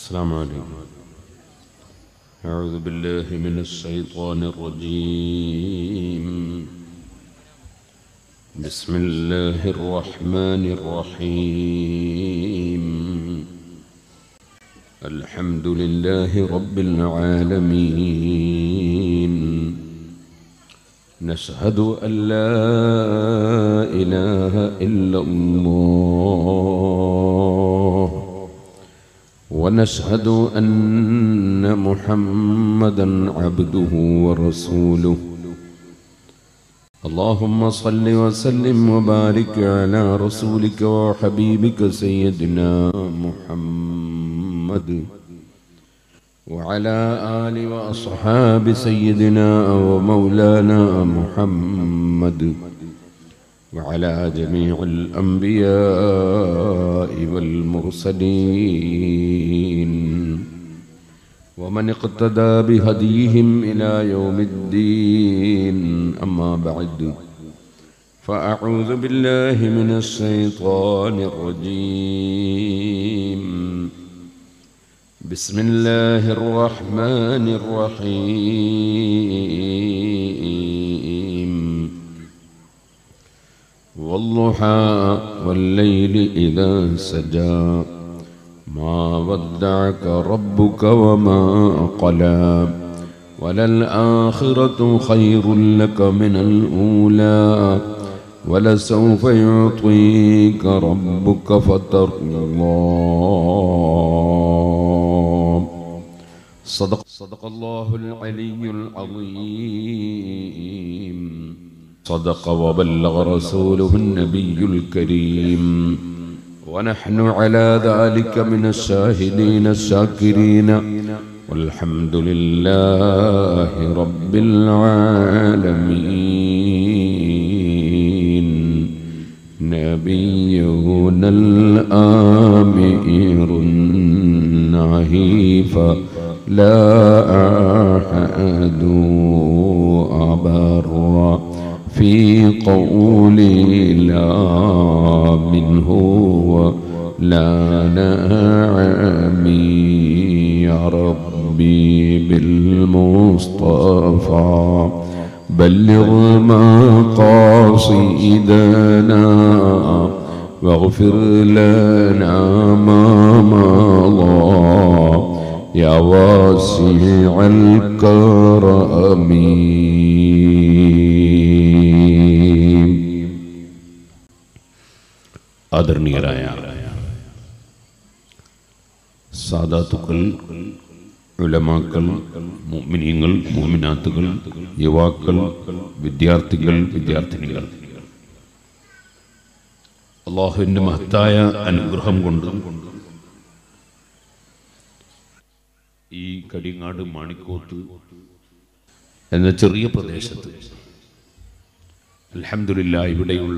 السلام عليكم أعوذ بالله من الشيطان الرجيم بسم الله الرحمن الرحيم الحمد لله رب العالمين نشهد أن لا إله إلا الله ونشهد أن محمدا عبده ورسوله اللهم صل وسلم وبارك على رسولك وحبيبك سيدنا محمد وعلى آل وأصحاب سيدنا ومولانا محمد وعلى جميع الأنبياء والمرسلين ومن اقتدى بهديهم إلى يوم الدين أما بعد فأعوذ بالله من الشيطان الرجيم بسم الله الرحمن الرحيم والضحى والليل إذا سجى ما ودعك ربك وما قلى وللآخرة خير لك من الأولى ولسوف يعطيك ربك فترضى صدق صدق الله العلي العظيم صدق وبلغ رسوله النبي الكريم ونحن على ذلك من الشاهدين الشاكرين والحمد لله رب العالمين نبينا الآمير النهيف لا أحد أبر في قولي لا منه ولا نعمي يا ربي بالمصطفى بلغ مقاصدنا واغفر لنا ما مضى يا واسع الكرم ആദരണീയരായ സാദാത്തുക്കൾ ഉലമാക്കൾ മുഅ്മിനീങ്ങൾ മുഅ്മിനാത്തുകൾ യുവാക്കൾ വിദ്യാർത്ഥികൾ വിദ്യാർത്ഥിനികൾ അള്ളാഹുവിൻ്റെ മഹത്തായ അനുഗ്രഹം കൊണ്ട് ഈ കടിങ്ങാട് മാണിക്കോത്ത് എന്ന ചെറിയ പ്രദേശത്ത് അലഹമില്ല ഇവിടെയുള്ള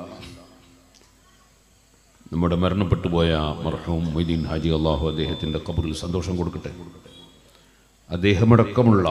നമ്മുടെ മരണപ്പെട്ടു പോയ മർഹൂം മൊയ്തീൻ ഹാജി അള്ളാഹു അദ്ദേഹത്തിൻ്റെ കബറിൽ സന്തോഷം കൊടുക്കട്ടെ അദ്ദേഹമടക്കമുള്ള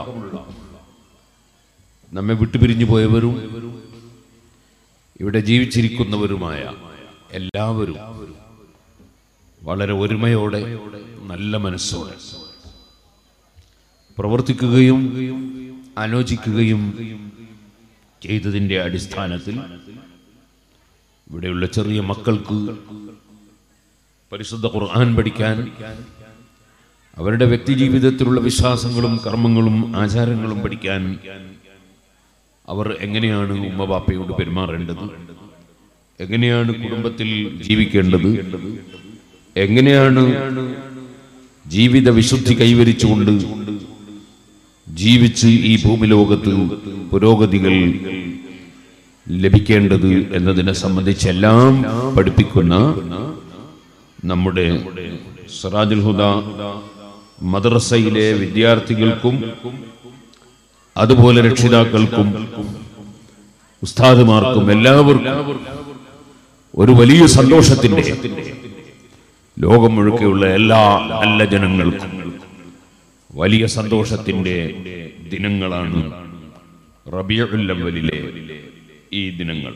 നമ്മെ വിട്ടുപിരിഞ്ഞു പോയവരും ഇവിടെ ജീവിച്ചിരിക്കുന്നവരുമായ എല്ലാവരും വളരെ ഒരുമയോടെ നല്ല മനസ്സോടെ പ്രവർത്തിക്കുകയും ആലോചിക്കുകയും ചെയ്തതിൻ്റെ അടിസ്ഥാനത്തിൽ ഇവിടെയുള്ള ചെറിയ മക്കൾക്ക് പരിശുദ്ധ ഖുർആൻ പഠിക്കാൻ അവരുടെ വ്യക്തി ജീവിതത്തിലുള്ള വിശ്വാസങ്ങളും കർമ്മങ്ങളും ആചാരങ്ങളും പഠിക്കാൻ അവർ എങ്ങനെയാണ് ഉമ്മ ബാപ്പയോട് പെരുമാറേണ്ടത് എങ്ങനെയാണ് കുടുംബത്തിൽ ജീവിക്കേണ്ടത് എങ്ങനെയാണ് ജീവിത വിശുദ്ധി കൈവരിച്ചുകൊണ്ട് ജീവിച്ച് ഈ ഭൂമിലോകത്ത് പുരോഗതികൾ ലഭിക്കേണ്ടത് എന്നതിനെ സംബന്ധിച്ചെല്ലാം പഠിപ്പിക്കുന്ന നമ്മുടെ സിറാജുൽ ഹുദ മദ്രസയിലെ വിദ്യാർത്ഥികൾക്കും അതുപോലെ രക്ഷിതാക്കൾക്കും ഉസ്താദുമാർക്കും എല്ലാവർക്കും ഒരു വലിയ സന്തോഷത്തിന്റെ ലോകം മുഴുക്കെയുള്ള എല്ലാ നല്ല ജനങ്ങൾക്കും വലിയ സന്തോഷത്തിന്റെ ദിനങ്ങളാണ് റബിയുല്ലവലിലെ ഈ ദിനങ്ങൾ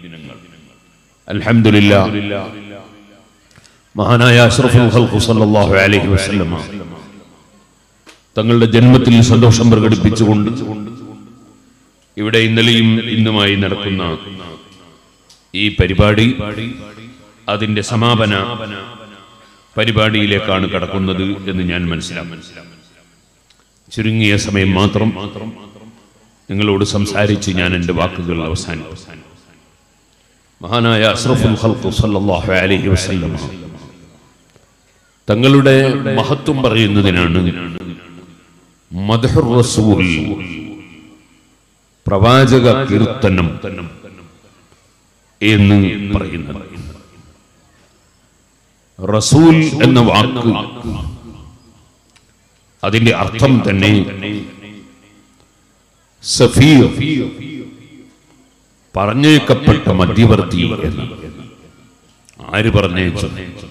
അൽഹംദുലില്ലാ മഹാനായ അഷ്റഫുൽ ഖൽഖ് സല്ലല്ലാഹു അലൈഹി വസല്ലമ തങ്ങളുടെ ജന്മത്തിൽ സന്തോഷം പ്രകടിപ്പിച്ചുകൊണ്ട് ഇവിടെ ഇന്നലെയും ഇന്നുമായി നടക്കുന്ന ഈ പരിപാടി അതിന്റെ സമാപന പരിപാടിയിലേക്കാണ് കടക്കുന്നത് എന്ന് ഞാൻ മനസ്സിലാക്കും ചുരുങ്ങിയ സമയം മാത്രം നിങ്ങളോട് സംസാരിച്ച് ഞാൻ എൻ്റെ വാക്കുകൾ അവസാനിപ്പിക്കും മഹാനായ അഷ്റഫുൽ ഖൽഖ് സല്ലല്ലാഹു അലൈഹി വസല്ലം തങ്ങളുടെ മഹത്വം പറയുന്നതിനാണ് മദ്ഹുർ റസൂൽ പ്രവാചക കീർത്തനം എന്ന് പറയുന്നത് റസൂൽ എന്ന വാക്ക് അതിന്റെ അർത്ഥം തന്നെ സഫീർ പറഞ്ഞേക്കപ്പെട്ട മധ്യവർത്തി എന്ന് ആര് പറഞ്ഞേച്ചു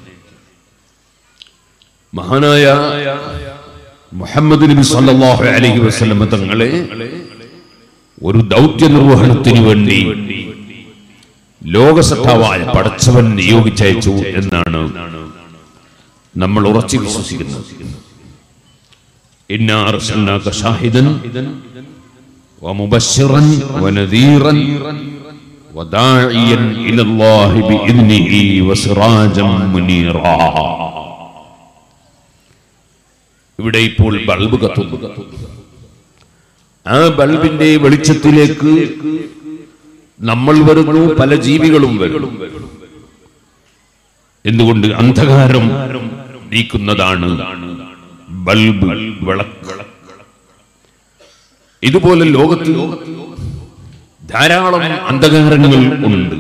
മഹാനായ മുഹമ്മദ് നബി സല്ലല്ലാഹു അലൈഹി വസല്ലം തങ്ങളെ ഒരു ദൗത്യ നിർവഹണത്തിന് വേണ്ടി ലോകസത്താവായ പടച്ചവൻ നിയോഗിച്ചയച്ചു എന്നാണ് നമ്മൾ ഉറച്ചു വിശ്വസിക്കുന്നത് ഇന്നാ അർസൽനാക ഷാഹിദൻ ومبشرا ونذيرا وداعيا الى الله باذنه وسراجا منيرا ഇവിടെ ഇപ്പോൾ ബൾബ് കത്തുന്നു ആ ബൾബിന്റെ വെളിച്ചത്തിലേക്ക് നമ്മൾ വരുന്നു പല ജീവികളും വരുന്നു എന്തുകൊണ്ട് അന്ധകാരം നീക്കുന്നതാണ് ബൾബ് വിളക്ക് ഇതുപോലെ ലോകത്തിൽ ധാരാളം അന്ധകാരങ്ങൾ ഉണ്ട്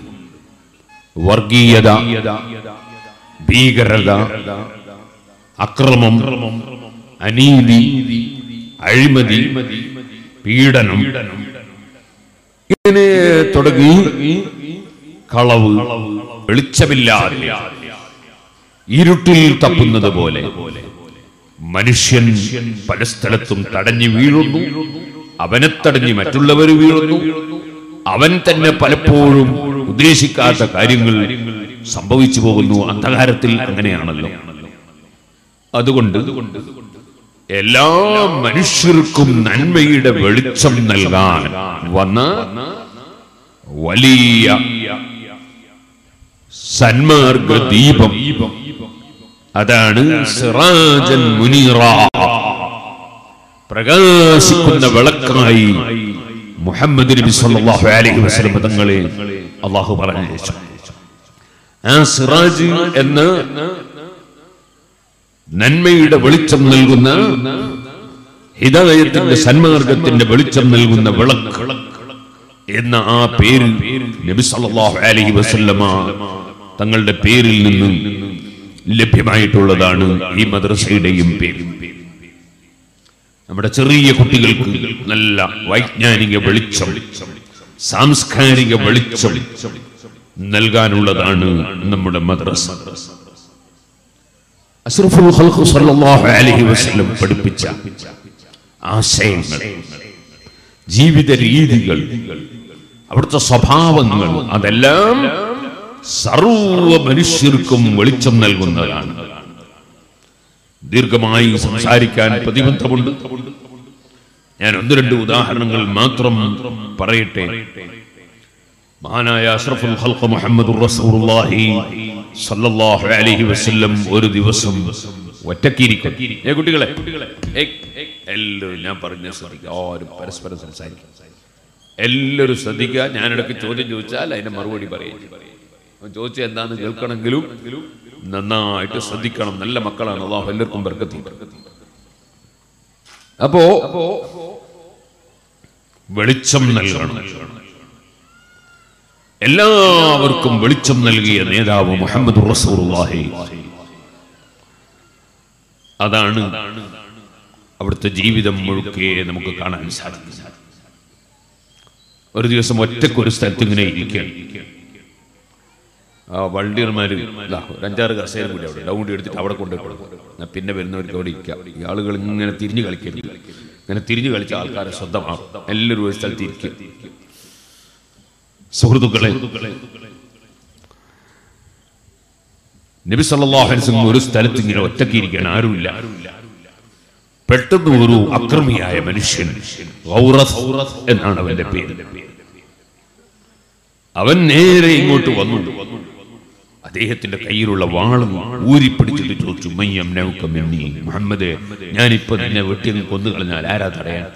വർഗീയത ഭീകരത അക്രമം അനീതി അഴിമതി പീഡനം ഇങ്ങനെ തുടങ്ങി കളവ് വെളിച്ചമില്ലാതെ ഇരുട്ടിൽ തപ്പുന്നത് പോലെ മനുഷ്യൻ പല സ്ഥലത്തും തടഞ്ഞു വീഴുന്നു അവനെ തടഞ്ഞ് മറ്റുള്ളവർ വീഴുന്നു അവൻ തന്നെ പലപ്പോഴും ഉദ്ദേശിക്കാത്ത കാര്യങ്ങൾ സംഭവിച്ചു പോകുന്നു അന്ധകാരത്തിൽ അങ്ങനെയാണല്ലോ അതുകൊണ്ട് എല്ലാ മനുഷ്യർക്കും നന്മയുടെ വെളിച്ചം നൽകാൻ വന്ന വലിയ സന്മാർഗ ദീപം അതാണ് സിറാജൻ മുനീറ പ്രകാശിക്കുന്ന വിളക്കായി മുഹമ്മദ് നബി സല്ലല്ലാഹു അലൈഹി വസല്ലം തങ്ങളെ അള്ളാഹു പറഞ്ഞു ആ സിറാജ് എന്ന നന്മയുടെ വെളിച്ചം നൽകുന്ന ഹിദായത്തിന്റെ സന്മാർഗത്തിന്റെ വെളിച്ചം നൽകുന്ന വിളക്ക് എന്ന ആ പേരിൽ നബി സല്ലല്ലാഹു അലൈഹി വസല്ലമ തങ്ങളുടെ പേരിൽ നിന്ന് ലഭ്യമായിട്ടുള്ളതാണ് ഈ മദ്രസയുടെയും പേര് നമ്മുടെ ചെറിയ കുട്ടികൾക്ക് നല്ല വൈജ്ഞാനിക വെളിച്ചം സാംസ്കാരിക വെളിച്ചം നൽകാനുള്ളതാണ് നമ്മുടെ മദ്രസ അഷ്റഫുൽ ഖൽഖ് സല്ലല്ലാഹു അലൈഹി വസല്ലം പഠിപ്പിച്ച ആശയങ്ങൾ ജീവിത രീതികൾ അവിടുത്തെ സ്വഭാവങ്ങൾ അതെല്ലാം സർവ മനുഷ്യർക്കും വെളിച്ചം നൽകുന്നതാണ് ദീർഘമായി സംസാരിക്കാൻ പ്രതിബന്ധമുണ്ട് ഞാൻ ഒന്ന് രണ്ട് ഉദാഹരണങ്ങൾ മാത്രം പറയട്ടെ മഹാനായ അഷ്റഫുൽ ഖൽഖ് മുഹമ്മദ് റസൂലുള്ളാഹി സല്ലല്ലാഹു അലൈഹി വസല്ലം ഒരു ദിവസം ഒറ്റക്കിരിക്കും ഏ കുട്ടികളെ ഏയ്, എല്ലാവരും ഞാൻ പറഞ്ഞ ശ്രദ്ധിക്കുക ആരും പരസ്പരം സംസാരിക്കും എല്ലാവരും ശ്രദ്ധിക്കുക ഞാനിടയ്ക്ക് ചോദ്യം ചോദിച്ചാൽ അതിന്റെ മറുപടി പറയും അവൻ ചോദിച്ച എന്താന്ന് കേൾക്കണമെങ്കിലും നന്നായിട്ട് ശ്രദ്ധിക്കണം നല്ല മക്കളാണ് അള്ളാഹു എല്ലാവർക്കും ബർക്കത്തി അപ്പോ വെളിച്ചം നൽകണം എല്ലാവർക്കും വെളിച്ചം നൽകിയ നേതാവ് മുഹമ്മദ് റസൂലുള്ളാഹി അതാണ് അവിടുത്തെ ജീവിതം മുഴുക്കെ നമുക്ക് കാണാൻ സാധിക്കും ഒരു ദിവസം ഒറ്റക്ക് ഒരു സ്ഥലത്ത് ഇങ്ങനെ ഇരിക്കുകയാണ് ആ വണ്ടിയർമാര് ദാ ഒരു അഞ്ചാറ് കസേര കൂടി അവിടെ ഡൗൺ എടുത്തിട്ട് അവിടെ കൊണ്ടുപോയി കൊടുക്കും പിന്നെ വരുന്നവർക്ക് അവിടെ ഇരിക്കാം ഈ ആളുകൾ ഇങ്ങനെ തിരിഞ്ഞു കളിക്കരുത് ഇങ്ങനെ തിരിഞ്ഞു കളിച്ച ആൾക്കാരെ സ്വന്തമാകും എല്ലാവരും ഒരു സ്ഥലത്ത് ഇരിക്കും സുഹൃത്തുക്കളെ നബി സല്ലല്ലാഹു അലൈഹി വസല്ലം ഒരു സ്ഥലത്ത് ഇങ്ങനെ ഒറ്റയ്ക്ക് ഇരിക്കാൻ ആരുമില്ല പെട്ടെന്ന് ഒരു അക്രമിയായ മനുഷ്യൻ ഗൗറസ് എന്നാണ് അവന്റെ പേര് അവൻ നേരെ ഇങ്ങോട്ട് വന്നു അദ്ദേഹത്തിന്റെ കയ്യിലുള്ള വാളും ഊരിപ്പിടിച്ചിട്ട് ചോദിച്ചു മയ്യം നൗക്കമെണ്ണി മുഹമ്മദ് ഞാനിപ്പോ നിന്നെ വെട്ടി അങ്ങ് കൊന്നു കളഞ്ഞാൽ ആരാ തടയാൻ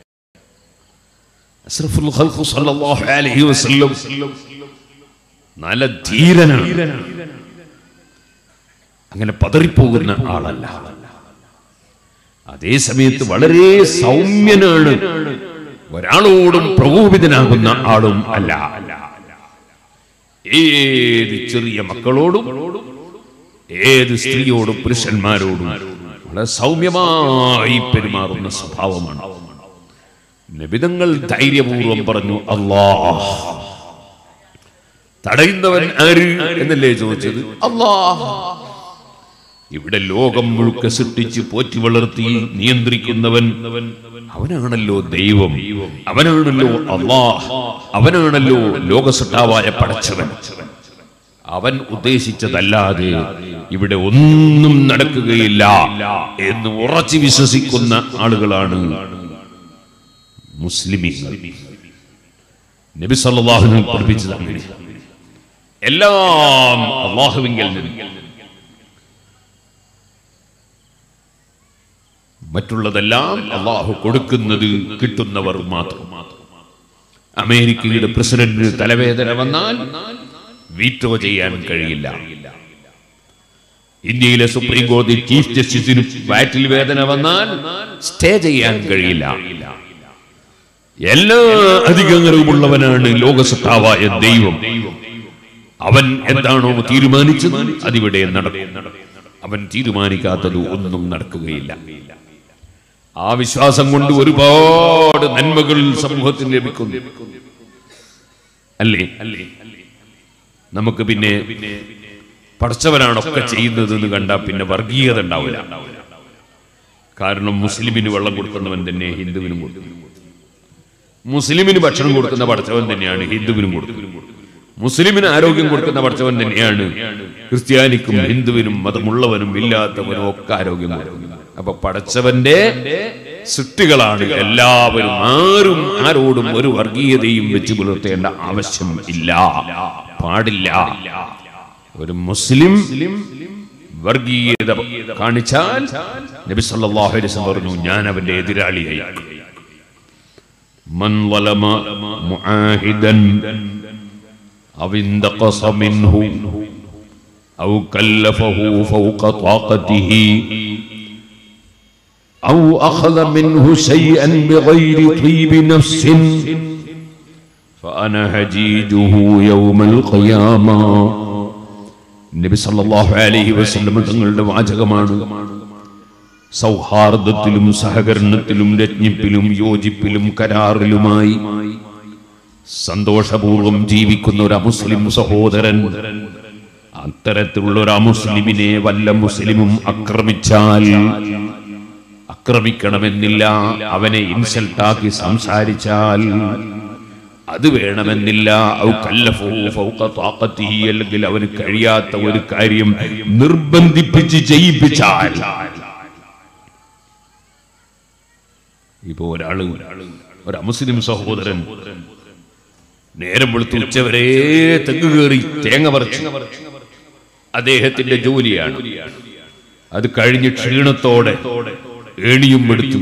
അഷ്റഫുൽ ഖൽഖ് സല്ലല്ലാഹു അലൈഹി വസല്ലം നല്ല ധീരനാണ് അങ്ങനെ പതറിപ്പോകുന്ന ആളല്ല അതേ സമയത്ത് വളരെ സൗമ്യനാണ് ഒരാളോടും പ്രകോപിതനാകുന്ന ആളും അല്ല ഏത് ചെറിയ മക്കളോടും ഏത് സ്ത്രീയോടും പുരുഷന്മാരോടും വളരെ സൗമ്യമായി പെരുമാറുന്ന സ്വഭാവമാണ് നിബിതങ്ങൾ ധൈര്യപൂർവം പറഞ്ഞു അല്ലാ തടയുന്നവൻ ആര് എന്നല്ലേ ചോദിച്ചത് അല്ലാ ഇവിടെ ലോകം മുഴുക്ക സൃഷ്ടിച്ച് പോറ്റി വളർത്തി നിയന്ത്രിക്കുന്നവൻ അവനാണല്ലോ ദൈവം അവനാണല്ലോ അള്ളാഹ് അവനാണല്ലോ ലോകസട്ടാവായ പടച്ചവൻ അവൻ ഉദ്ദേശിച്ചതല്ലാതെ ഇവിടെ ഒന്നും നടക്കുകയില്ല എന്ന് ഉറച്ചു വിശ്വസിക്കുന്ന ആളുകളാണ് മുസ്ലിമീങ്ങൾ നബി സല്ലല്ലാഹു പഠിപ്പിച്ചത് അങ്ങനെ എല്ലാം അള്ളാഹുവിങ്കൽ നിന്ന് മറ്റുള്ളതെല്ലാം അള്ളാഹു കൊടുക്കുന്നത് കിട്ടുന്നവർ മാത്രം അമേരിക്കയുടെ പ്രസിഡന്റിന് തലവേദന വന്നാൽ വീറ്റോ ചെയ്യാൻ കഴിയില്ല ഇന്ത്യയിലെ സുപ്രീം കോടതി ചീഫ് ജസ്റ്റിസിന് വയറ്റിൽ വേദന വന്നാൽ സ്റ്റേ ചെയ്യാൻ കഴിയില്ല എല്ലാ അധികാരവും ഉള്ളവനാണ് ലോകസത്താവായ ദൈവം അവൻ എന്താണോ തീരുമാനിച്ചത് അതിവിടെ നടക്കും അവൻ തീരുമാനിക്കാത്തത് ഒന്നും നടക്കുകയില്ല ആ വിശ്വാസം കൊണ്ട് ഒരുപാട് നന്മകൾ സമൂഹത്തിന് ലഭിക്കുന്നു അല്ലേ അല്ലേ നമുക്ക് പിന്നെ പഠിച്ചവനാണൊക്കെ ചെയ്യുന്നത് എന്ന് കണ്ടാൽ പിന്നെ വർഗീയത ഉണ്ടാവില്ല കാരണം മുസ്ലിമിന് വെള്ളം കൊടുക്കുന്നവൻ തന്നെ ഹിന്ദുവിനും കൊടുക്കുന്നു മുസ്ലിമിന് ഭക്ഷണം കൊടുക്കുന്ന പഠിച്ചവൻ തന്നെയാണ് ഹിന്ദുവിനും കൊടുക്കുന്നത് മുസ്ലിമിന് ആരോഗ്യം കൊടുക്കുന്ന പഠിച്ചവൻ തന്നെയാണ് ക്രിസ്ത്യാനിക്കും ഹിന്ദുവിനും മതമുള്ളവനും ഇല്ലാത്തവനും ഒക്കെ ആരോഗ്യം കൊടുക്കുന്നത് അപ്പൊ പടച്ചവന്റെ സൃഷ്ടികളാണ് എല്ലാവരും ആരും ആരോടും ഒരു വർഗീയതയും വെച്ച് പുലർത്തേണ്ട ആവശ്യം ഇല്ല പാടില്ല ഒരു മുസ്ലിം വർഗീയത കാണിച്ചാൽ നബി സല്ലല്ലാഹു അലൈഹി വസല്ലം പറഞ്ഞു ഞാൻ അവന്റെ എതിരാളിയായി من ظلم معاهدا أو انتقص منه أو كلفه فوق طاقته أو أخذ منه شيئا بغير طيب نفس فأنا هجيجه يوم القيامة നബി സല്ലല്ലാഹു അലൈഹി വസല്ലം തങ്ങളുടെ വാചകമാണ് സൗഹാർദ്ദത്തിലും സഹകരണത്തിലും രജ്ഞിപ്പിലും യോജിപ്പിലും കരാറിലുമായി സന്തോഷപൂർവം ജീവിക്കുന്ന ഒരു അമുസ്ലിം സഹോദരൻ അത്തരത്തിലുള്ള ഒരു അമുസ്ലിമിനെ വല്ല മുസ്ലിമും ആക്രമിച്ചാൽ ആക്രമിക്കണമെന്നില്ല അവനെ ഇൻസൾട്ടാക്കി സംസാരിച്ചാൽ അത് വേണമെന്നില്ല ഔ കല്ലഫൂ ഫൗക ത്വാഖത്തിഹി, അല്ലെങ്കിൽ അവന് കഴിയാത്ത ഒരു കാര്യം നിർബന്ധിപ്പിച്ച് ചെയ്യിപ്പിച്ചാൽ ഇപ്പൊ ഒരാള് ഒരു അമുസ്ലിം സഹോദരൻ നേരം വെളുത്ത് ഉച്ചവരെ തെങ്ങ് കയറി തേങ്ങ പറിച്ചു അദ്ദേഹത്തിന്റെ ജോലിയാണ് അത് കഴിഞ്ഞ് ക്ഷീണത്തോടെ ഏണിയും എടുത്തു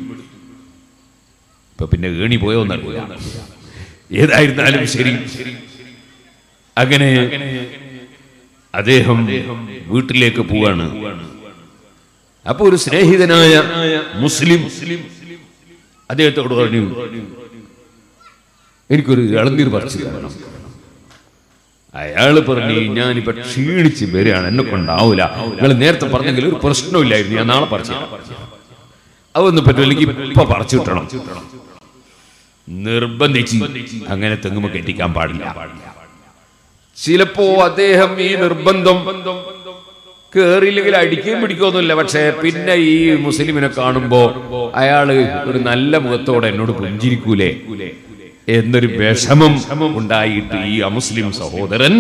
ഇപ്പൊ പിന്നെ ഏണി പോയോന്നറിയില്ല ഏതായിരുന്നാലും ശരി അങ്ങനെ അദ്ദേഹം വീട്ടിലേക്ക് പോവാണ് അപ്പൊ ഒരു സ്നേഹിതനായ മുസ്ലിം അദ്ദേഹത്തോട് പറഞ്ഞു എനിക്കൊരു ഇളനീർ പറിച്ചു തരണം അയാള് പറഞ്ഞു ഞാനിപ്പോ ക്ഷീണിച്ച് വരികയാണ് എന്നെ കൊണ്ടാവൂല നിങ്ങൾ നേരത്തെ പറഞ്ഞെങ്കിൽ ഒരു പ്രശ്നമില്ലായിരുന്നു ഞാൻ നാളെ പറിച്ചു തരാം അതൊന്നും പറ്റുമില്ലെങ്കിൽ ഇപ്പൊ പറിച്ചു കിട്ടണം നിർബന്ധിച്ച് അങ്ങനെ തെങ്ങുമ്പോ കെട്ടിക്കാൻ പാടില്ല ചിലപ്പോ അദ്ദേഹം ഈ നിർബന്ധം കേറിയില്ലെങ്കിൽ അടിക്കുകയും പിടിക്കുകയൊന്നുമില്ല പക്ഷേ പിന്നെ ഈ മുസ്ലിമിനെ കാണുമ്പോ അയാള് ഒരു നല്ല മുഖത്തോടെ എന്നോട് പുഞ്ചിരിക്കൂലേ എന്നൊരു വിഷമം ഉണ്ടായിട്ട് ഈ അമുസ്ലിം സഹോദരൻ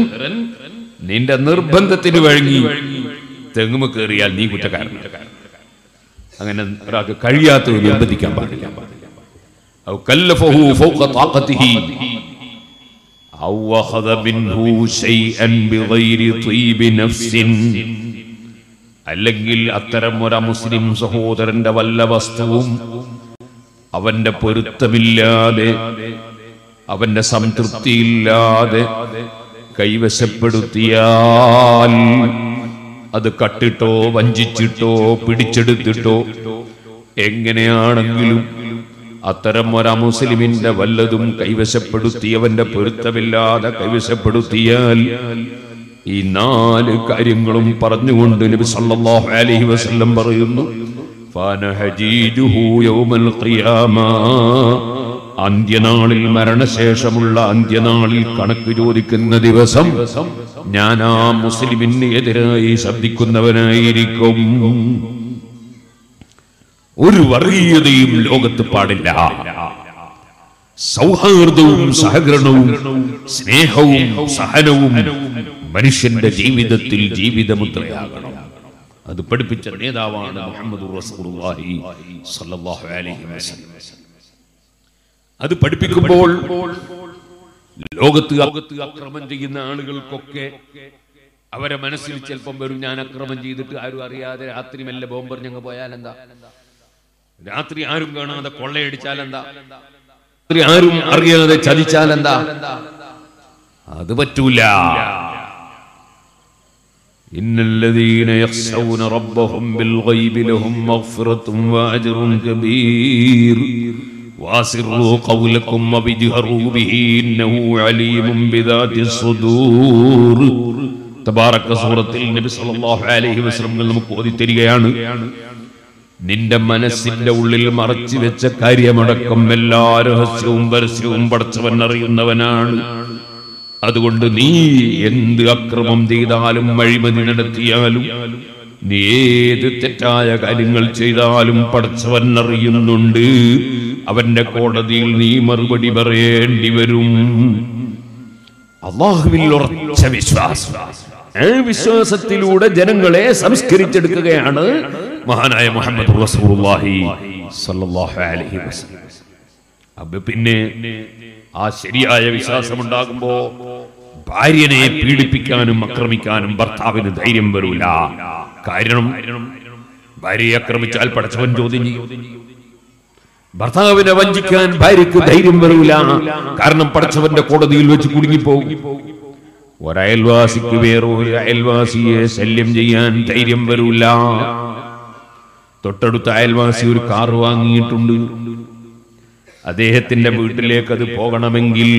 നിന്റെ നിർബന്ധത്തിന് വഴങ്ങി തെങ്ങുമ കയറിയാൽ നീ കുറ്റക്കാരൻ അങ്ങനെ ഒരാൾക്ക് കഴിയാത്തത് നിർബന്ധിക്കാൻ പാടില്ല ഔ കല്ലഫഹു ഫൗഖ താഖതിഹി ഔ അഖദ മിൻഹു ശൈഅൻ ബിഗൈരി ത്വീബി നഫ്സിൻ അല്ലെങ്കിൽ അത്തരം ഒരു മുസ്ലിം സഹോദരന്റെ വല്ല വസ്തുവും അവന്റെ പൊരുത്തമില്ലാതെ അവന്റെ സംതൃപ്തിയില്ലാതെ കൈവശപ്പെടുത്തിയാൽ അത് കട്ടിട്ടോ വഞ്ചിച്ചിട്ടോ പിടിച്ചെടുത്തിട്ടോ എങ്ങനെയാണെങ്കിലും അത്തരം ഒരു മുസ്ലിമിന്റെ വല്ലതും കൈവശപ്പെടുത്തിയവന്റെ പൊരുത്തമില്ലാതെ കൈവശപ്പെടുത്തിയാൽ ഈ നാല് കാര്യങ്ങളും പറഞ്ഞുകൊണ്ട് നബി സല്ലല്ലാഹു അലൈഹി വസല്ലം പറയുന്നു ഫനഹജീജുഹു യൗമൽ ഖിയാമ അന്ത്യനാളിൽ മരണശേഷമുള്ള അന്ത്യനാളിൽ കണക്ക് ചോദിക്കുന്ന ദിവസം ഞാൻ ആ മുസ്ലിമിന് എതിരായി ശബ്ദിക്കുന്നവനായിരിക്കും ഒരു വർഗീയതയും ലോകത്ത് പാടില്ല സൗഹാർദ്ദവും സഹകരണവും സ്നേഹവും സഹനവും മനുഷ്യന്റെ ജീവിതത്തിൽ ജീവിതമുദ്രയാകണം അത് പഠിപ്പിച്ച നേതാവാണ് മുഹമ്മദ് റസൂലുള്ളാഹി സ്വല്ലല്ലാഹു അലൈഹി വസല്ലം അത് പഠിപ്പിക്കുമ്പോൾ ലോകത്ത് ലോകത്ത് അക്രമം ചെയ്യുന്ന ആളുകൾക്കൊക്കെ അവരെ മനസ്സിൽ ചിലപ്പം വരും ഞാൻ അക്രമം ചെയ്തിട്ട് ആരും അറിയാതെ രാത്രി മെല്ലെ ബോംബർ ഞങ്ങൾ പോയാലെന്താ രാത്രി ആരും കാണാതെ കൊള്ളയടിച്ചാലെന്താ രാത്രി ആരും അറിയാതെ ചതിച്ചാലെന്താ അത് പറ്റൂല إن الذين يخشون ربهم بالغيب لهم مغفرة وأجر كبير وأسروا قولكم وبجهروا به إنه عليم بذات الصدور تبارك سورة النبي صلى الله عليه وسلم നമുക്ക് ഓതി തരികയാണ് നിന്റെ മനസ്സിന്റെ ഉള്ളിൽ മറച്ചു വെച്ച കാര്യമടക്കം എല്ലാ രഹസ്യവും പരസ്യവും പടച്ചവൻ അറിയുന്നവനാണ് അതുകൊണ്ട് നീ എന്ത് അക്രമം ചെയ്താലും അഴിമതി നടത്തിയാലും നീ ഏത് തെറ്റായ കാര്യങ്ങൾ ചെയ്താലും പടച്ചവൻ അറിയുന്നുണ്ട് അവന്റെ കോടതിയിൽ നീ മറുപടി പറയേണ്ടി വരും അള്ളാഹുവിൽ ഉറച്ച വിശ്വാസം ആ വിശ്വാസത്തിലൂടെ ജനങ്ങളെ സംസ്കരിച്ചെടുക്കുകയാണ് മഹാനായ മുഹമ്മദ് റസൂലുള്ളാഹി സ്വല്ലല്ലാഹു അലൈഹി വസല്ലം അപ്പൊ പിന്നെ ആ ശരിയായ വിശ്വാസം ഉണ്ടാകുമ്പോ ഭാര്യനെ പീഡിപ്പിക്കാനും ആക്രമിക്കാനും ഭർത്താവിന് ധൈര്യം വരൂല കാരണം ഭാര്യയെ ആക്രമിച്ചാൽ പടച്ചവൻ ചോദ്യം ചെയ്യും ഭർത്താവിനെ വഞ്ചിക്കാൻ ഭാര്യക്ക് ധൈര്യം വരൂല കാരണം പടച്ചവന്റെ കോടതിയിൽ വെച്ച് കുടുങ്ങിപ്പോകും ഒരയൽവാസിക്ക് വേറൊരു അയൽവാസിയെ ശല്യം ചെയ്യാൻ ധൈര്യം വരൂല തൊട്ടടുത്ത അയൽവാസി ഒരു കാർ വാങ്ങിയിട്ടുണ്ട് അദ്ദേഹത്തിന്റെ വീട്ടിലേക്ക് അത് പോകണമെങ്കിൽ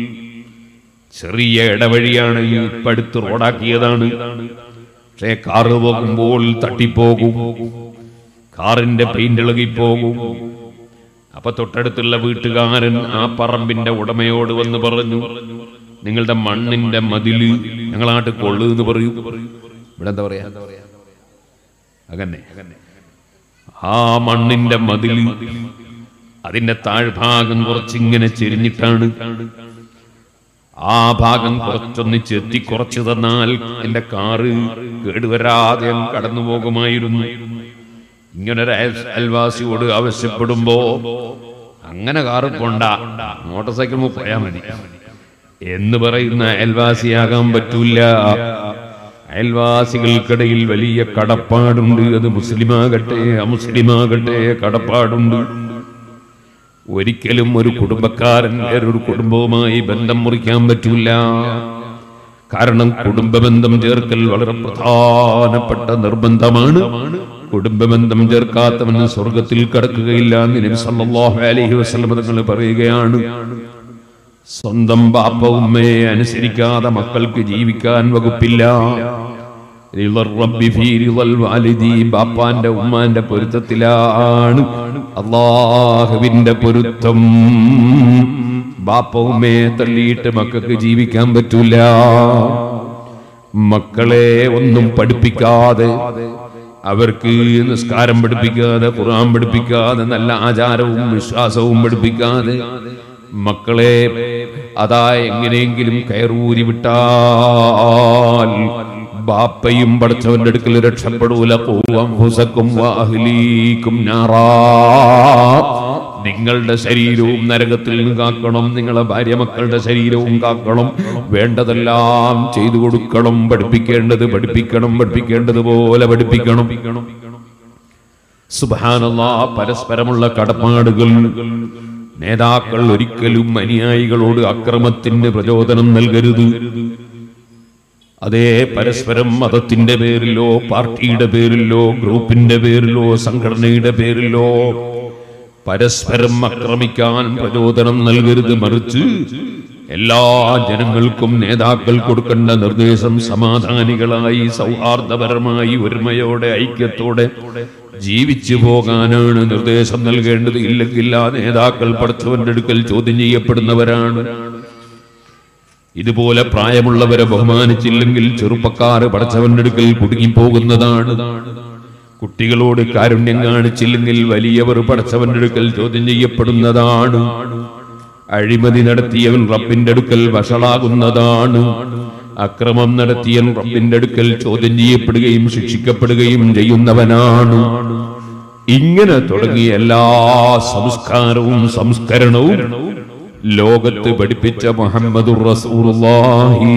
ചെറിയ ഇടവഴിയാണ് ഇപ്പൊ അടുത്ത് റോഡാക്കിയതാണ് പക്ഷേ കാറ് പോകുമ്പോൾ തട്ടിപ്പോകും കാറിന്റെ പെയിന്റ് ഇളകിപ്പോകും അപ്പൊ തൊട്ടടുത്തുള്ള വീട്ടുകാരൻ ആ പറമ്പിന്റെ ഉടമയോട് വന്ന് പറഞ്ഞു നിങ്ങളുടെ മണ്ണിന്റെ മതില് ഞങ്ങളാട്ട് കൊള്ളു എന്ന് പറയൂ ഇവിടെ എന്താ പറയാ അങ്ങനെ ആ മണ്ണിന്റെ മതില് അതിന്റെ താഴ്ഭാഗം കുറച്ചിങ്ങനെ ചെരിഞ്ഞിട്ടാണ് ആ ഭാഗം കുറച്ചൊന്ന് ചെത്തി കുറച്ചു തന്നാൽ എന്റെ കാറ് കേടുവരാതെ അങ്ങ് കടന്നു പോകുമായിരുന്നു ഇങ്ങനൊരു അയൽ- അയൽവാസിയോട് ആവശ്യപ്പെടുമ്പോ അങ്ങനെ കാറ് കൊണ്ട മോട്ടോർ സൈക്കിൾ പോയാ മതി എന്ന് പറയുന്ന അയൽവാസിയാകാൻ പറ്റൂല അയൽവാസികൾക്കിടയിൽ വലിയ കടപ്പാടുണ്ട് അത് മുസ്ലിമാകട്ടെ അമുസ്ലിമാകട്ടെ കടപ്പാടുണ്ട് ഒരിക്കലും ഒരു കുടുംബക്കാരൻ വേറൊരു കുടുംബവുമായി ബന്ധം മുറിക്കാൻ പറ്റൂല കാരണം കുടുംബബന്ധം ചേർക്കൽ വളരെ പ്രധാനപ്പെട്ട നിർബന്ധമാണ് കുടുംബബന്ധം ചേർക്കാത്തവന് സ്വർഗത്തിൽ കടക്കുകയില്ല എന്ന് നബി സല്ലല്ലാഹു അലൈഹി വസല്ലം തങ്ങൾ പറയുകയാണ് സ്വന്തം ബാപ്പ ഉമ്മയെ അനുസരിക്കാതെ മക്കൾക്ക് ജീവിക്കാൻ വകുപ്പില്ല റിളർ റബ്ബി ഫീ റിളൽ വാലിദി ബാപ്പാന്റെ ഉമ്മാന്റെ പൊരുത്തത്തിലാണ് അള്ളാഹുവിന്റെ പൊരുത്തം ബാപ്പ ഉമ്മയെ തള്ളിയിട്ട് മക്കൾക്ക് ജീവിക്കാൻ പറ്റൂല മക്കളെ ഒന്നും പഠിപ്പിക്കാതെ അവർക്ക് നിസ്കാരം പഠിപ്പിക്കാതെ ഖുർആൻ പഠിപ്പിക്കാതെ നല്ല ആചാരവും വിശ്വാസവും പഠിപ്പിക്കാതെ മക്കളെ അതാ എങ്ങനെയെങ്കിലും കയറൂരി വിട്ടാൽ ബാപ്പയും പഠിച്ചവന്റെ അടുക്കൽ രക്ഷപ്പെടൂല പൂവംഫുസക്കും വാഹ്ലീക്കും നാറാ നിങ്ങളുടെ ശരീരവും നരകത്തിൽ നിന്ന് കാക്കണം നിങ്ങളെ ഭാര്യ മക്കളുടെ ശരീരവും കാക്കണം വേണ്ടതെല്ലാം ചെയ്തു കൊടുക്കണം പഠിപ്പിക്കേണ്ടത് പഠിപ്പിക്കണം പഠിപ്പിക്കേണ്ടതുപോലെ പഠിപ്പിക്കണം സുബാനല്ലാ പരസ്പരമുള്ള കടപ്പാടുകൾ നേതാക്കൾ ഒരിക്കലും അനുയായികളോട് അക്രമത്തിന് പ്രചോദനം നൽകരുത് അതേ പരസ്പരം മതത്തിന്റെ പേരിലോ പാർട്ടിയുടെ പേരിലോ ഗ്രൂപ്പിന്റെ പേരിലോ സംഘടനയുടെ പേരിലോ പരസ്പരം ആക്രമിക്കാൻ പ്രചോദനം നൽകരുത് മറിച്ച് എല്ലാ ജനങ്ങൾക്കും നേതാക്കൾ കൊടുക്കേണ്ട നിർദ്ദേശം സമാധാനികളായി സൗഹാർദ്ദപരമായി ഒരുമയോടെ ഐക്യത്തോടെ ജീവിച്ചു പോകാനാണ് നിർദ്ദേശം നൽകേണ്ടത് ഇല്ലെങ്കിൽ ആ നേതാക്കൾ പഠിച്ചവന്റെ അടുക്കൽ ചോദ്യം ചെയ്യപ്പെടുന്നവരാണ് ഇതുപോലെ പ്രായമുള്ളവരെ ബഹുമാനിച്ചില്ലെങ്കിൽ ചെറുപ്പക്കാർ പഠിച്ചവന്റെ അടുക്കൽ കുടുങ്ങിപ്പോകുന്നതാണ് കുട്ടികളോട് കാരുണ്യം കാണിച്ചില്ലെങ്കിൽ വലിയവർ പഠിച്ചവന്റെ അടുക്കൽ ചോദ്യം ചെയ്യപ്പെടുന്നതാണ് അഴിമതി നടത്തിയവൻ റബ്ബിന്റെ അടുക്കൽ വഷളാകുന്നതാണ് അക്രമം നടത്തിയവൻ റബ്ബിന്റെ അടുക്കൽ ചോദ്യം ചെയ്യപ്പെടുകയും ശിക്ഷിക്കപ്പെടുകയും ചെയ്യുന്നവനാണ് ഇങ്ങനെ തുടങ്ങിയ എല്ലാ സംസ്കാരവും സംസ്കരണവും ലോകത്ത് പഠിപ്പിച്ച മുഹമ്മദുർ റസൂലുള്ളാഹി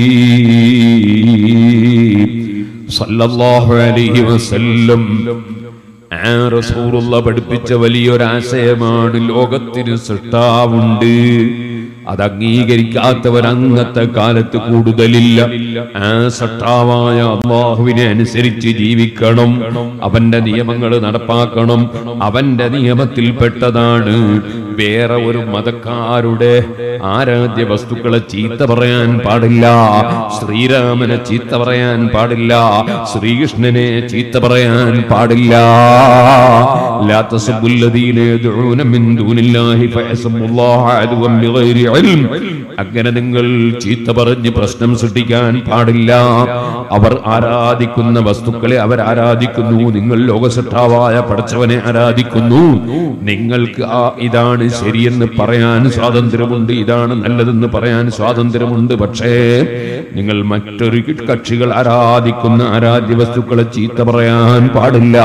സല്ലല്ലാഹു അലൈഹി വസല്ലം ആ റസൂലുള്ള പഠിപ്പിച്ച വലിയൊരാശയമാണ് ലോകത്തിന് സൃഷ്ടാവുണ്ട് അത് അംഗീകരിക്കാത്തവർ അന്നത്തെ കാലത്ത് കൂടുതലില്ല ആ സട്ടാവായ അള്ളാഹുവിനെ അനുസരിച്ച് ജീവിക്കണം അവന്റെ നിയമങ്ങൾ നടപ്പാക്കണം അവന്റെ നിയമത്തിൽപ്പെട്ടതാണ് വേറെ ഒരു മതക്കാരുടെ ആരാധ്യ വസ്തുക്കളെ ചീത്ത പറയാൻ പാടില്ല ശ്രീരാമനെ ചീത്ത പറയാൻ പാടില്ല ശ്രീകൃഷ്ണനെ ചീത്ത പറയാൻ പാടില്ല لا تسبوا الذين يدعون من دون الله فيسبوا الله عدوا بغير علم അങ്ങനെ നിങ്ങൾ ചീത്ത പറഞ്ഞ് പ്രശ്നം സൃഷ്ടിക്കാൻ പാടില്ല അവർ ആരാധിക്കുന്ന വസ്തുക്കളെ അവർ ആരാധിക്കുന്നു നിങ്ങൾ ലോകസൃഷ്ടാവായ പടച്ചവനെ ആരാധിക്കുന്നു നിങ്ങൾക്ക് ആ ഇതാണ് ശരിയെന്ന് പറയാൻ സ്വാതന്ത്ര്യമുണ്ട് ഇതാണ് നല്ലതെന്ന് പറയാൻ സ്വാതന്ത്ര്യമുണ്ട് പക്ഷേ നിങ്ങൾ മറ്റൊരു കക്ഷികൾ ആരാധിക്കുന്ന ആരാധ്യ വസ്തുക്കളെ ചീത്ത പറയാൻ പാടില്ല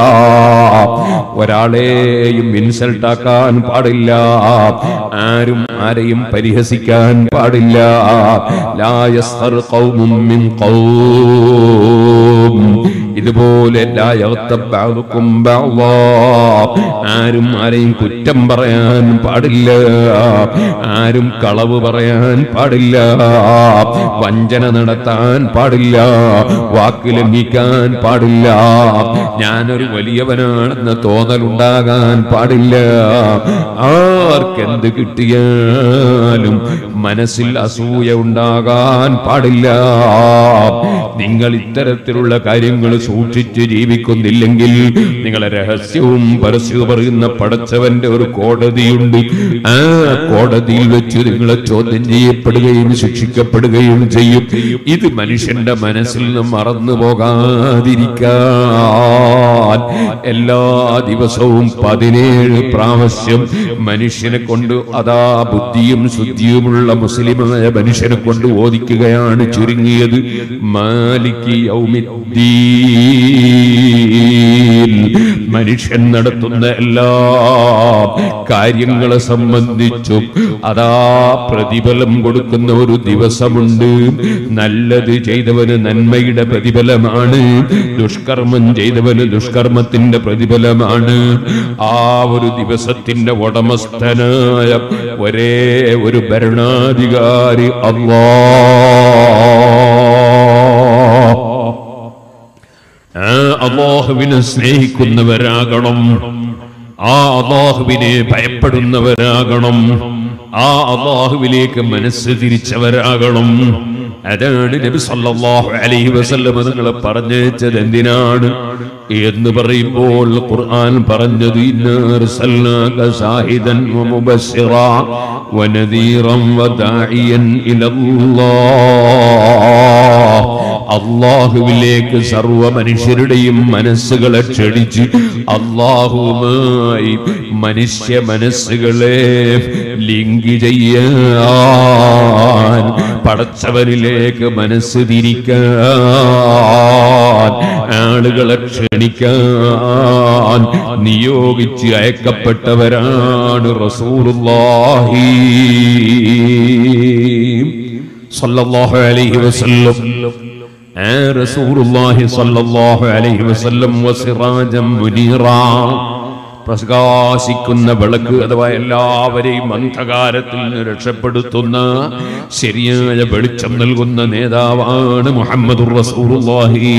ഒരാളെയും ഇൻസൾട്ട് ആക്കാൻ പാടില്ല ആരും ആരെയും പരിഹസിക്കാൻ പാടില്ല ലാ യസ്ഖർ ഖൗമും മിൻ ഖൗം ഇതുപോലെ ലാ യഗ്തബ് ബഅദുക്കും ബഅദാ ആരും ആരെയും കുറ്റം പറയാൻ പാടില്ല ആരും കളവ് പറയാൻ പാടില്ല വഞ്ചന നടത്താൻ പാടില്ല വാക്ക് ലംഘിക്കാൻ പാടില്ല ഞാനൊരു വലിയവനാണെന്ന് തോന്നലുണ്ടാകാൻ പാടില്ല ആർക്കെന്ത് കിട്ടിയാലും മനസ്സിൽ അസൂയ ഉണ്ടാകാൻ പാടില്ല നിങ്ങൾ ഇത്തരത്തിലുള്ള കാര്യങ്ങൾ സൂക്ഷിച്ച് ജീവിക്കുന്നില്ലെങ്കിൽ നിങ്ങളെ രഹസ്യവും പരസ്യവും പറയുന്ന പടച്ചവന്റെ ഒരു കോടതിയുണ്ട് ആ കോടതിയിൽ വെച്ച് നിങ്ങളെ ചോദ്യം ചെയ്യപ്പെടുകയും ശിക്ഷിക്കപ്പെടുകയും ചെയ്യും ഇത് മനുഷ്യന്റെ മനസ്സിൽ നിന്ന് മറന്നു പോകാതിരിക്കാൻ എല്ലാ ദിവസവും പതിനേഴ് പ്രാവശ്യം മനുഷ്യനെ കൊണ്ട് അതാ ബുദ്ധിയും ശുദ്ധിയുമുള്ള മുസ്ലിമായ മനുഷ്യനെ കൊണ്ട് ഓദിക്കുകയാണ് ചുരുങ്ങിയത് മാലിക് യൗമിദ്ദീൻ മനുഷ്യൻ നടത്തുന്ന എല്ലാ കാര്യങ്ങളെ സംബന്ധിച്ചും അതാ പ്രതിഫലം കൊടുക്കുന്ന ഒരു ദിവസമുണ്ട് നല്ലത് ചെയ്തവന് നന്മയുടെ പ്രതിഫലമാണ് ദുഷ്കർമ്മം ചെയ്തവന് ദുഷ്കർമ്മത്തിന്റെ പ്രതിഫലമാണ് ആ ഒരു ദിവസത്തിന്റെ ഉടമസ്ഥനായ ഒരേ ഒരു ഭരണാധികാരി അള്ളാ ആ അള്ളാഹുവിനെ സ്നേഹിക്കുന്നവരാകണം ആ അള്ളാഹുവിനെ ഭയപ്പെടുന്നവരാകണം ആ അള്ളാഹുവിലേക്ക് മനസ്സ് തിരിച്ചവരാകണം അതാണ് നബി സല്ലല്ലാഹു അലൈഹി വസല്ലം നിങ്ങൾ പറഞ്ഞത് എന്തിനാണ് എന്ന് പറയുമ്പോൾ ഖുർആൻ പറഞ്ഞത് ഇന്നാ അർസൽനാക ഷാഹിദൻ വമുബശ്ശിറാ വനദീറൻ വദാഇയൻ ഇലല്ലാഹ് അള്ളാഹുവിലേക്ക് സർവ മനുഷ്യരുടെയും മനസ്സുകളെ ക്ഷണിച്ച് അള്ളാഹുവുമായി മനുഷ്യ മനസ്സുകളെ ലിങ്ക് ചെയ്യാൻ പടച്ചവരിലേക്ക് മനസ്സ് തിരിക്കാൻ ആളുകളെ ക്ഷണിക്കാൻ നിയോഗിച്ച് അയക്കപ്പെട്ടവരാണ് റസൂലുള്ളാഹി സല്ലല്ലാഹു അലൈഹി വസല്ലം ആ റസൂലുള്ളാഹി സല്ലല്ലാഹു അലൈഹി വസല്ലം വസിറാജം മുനീറാ പ്രകാശിക്കുന്ന വിളക്ക് അഥവാ എല്ലാവരെയും അന്ധകാരത്തിൽ നിന്ന് രക്ഷപ്പെടുത്തുന്ന ശരിയായ വെളിച്ചം നൽകുന്ന നേതാവാണ് മുഹമ്മദ് റസൂലുള്ളാഹി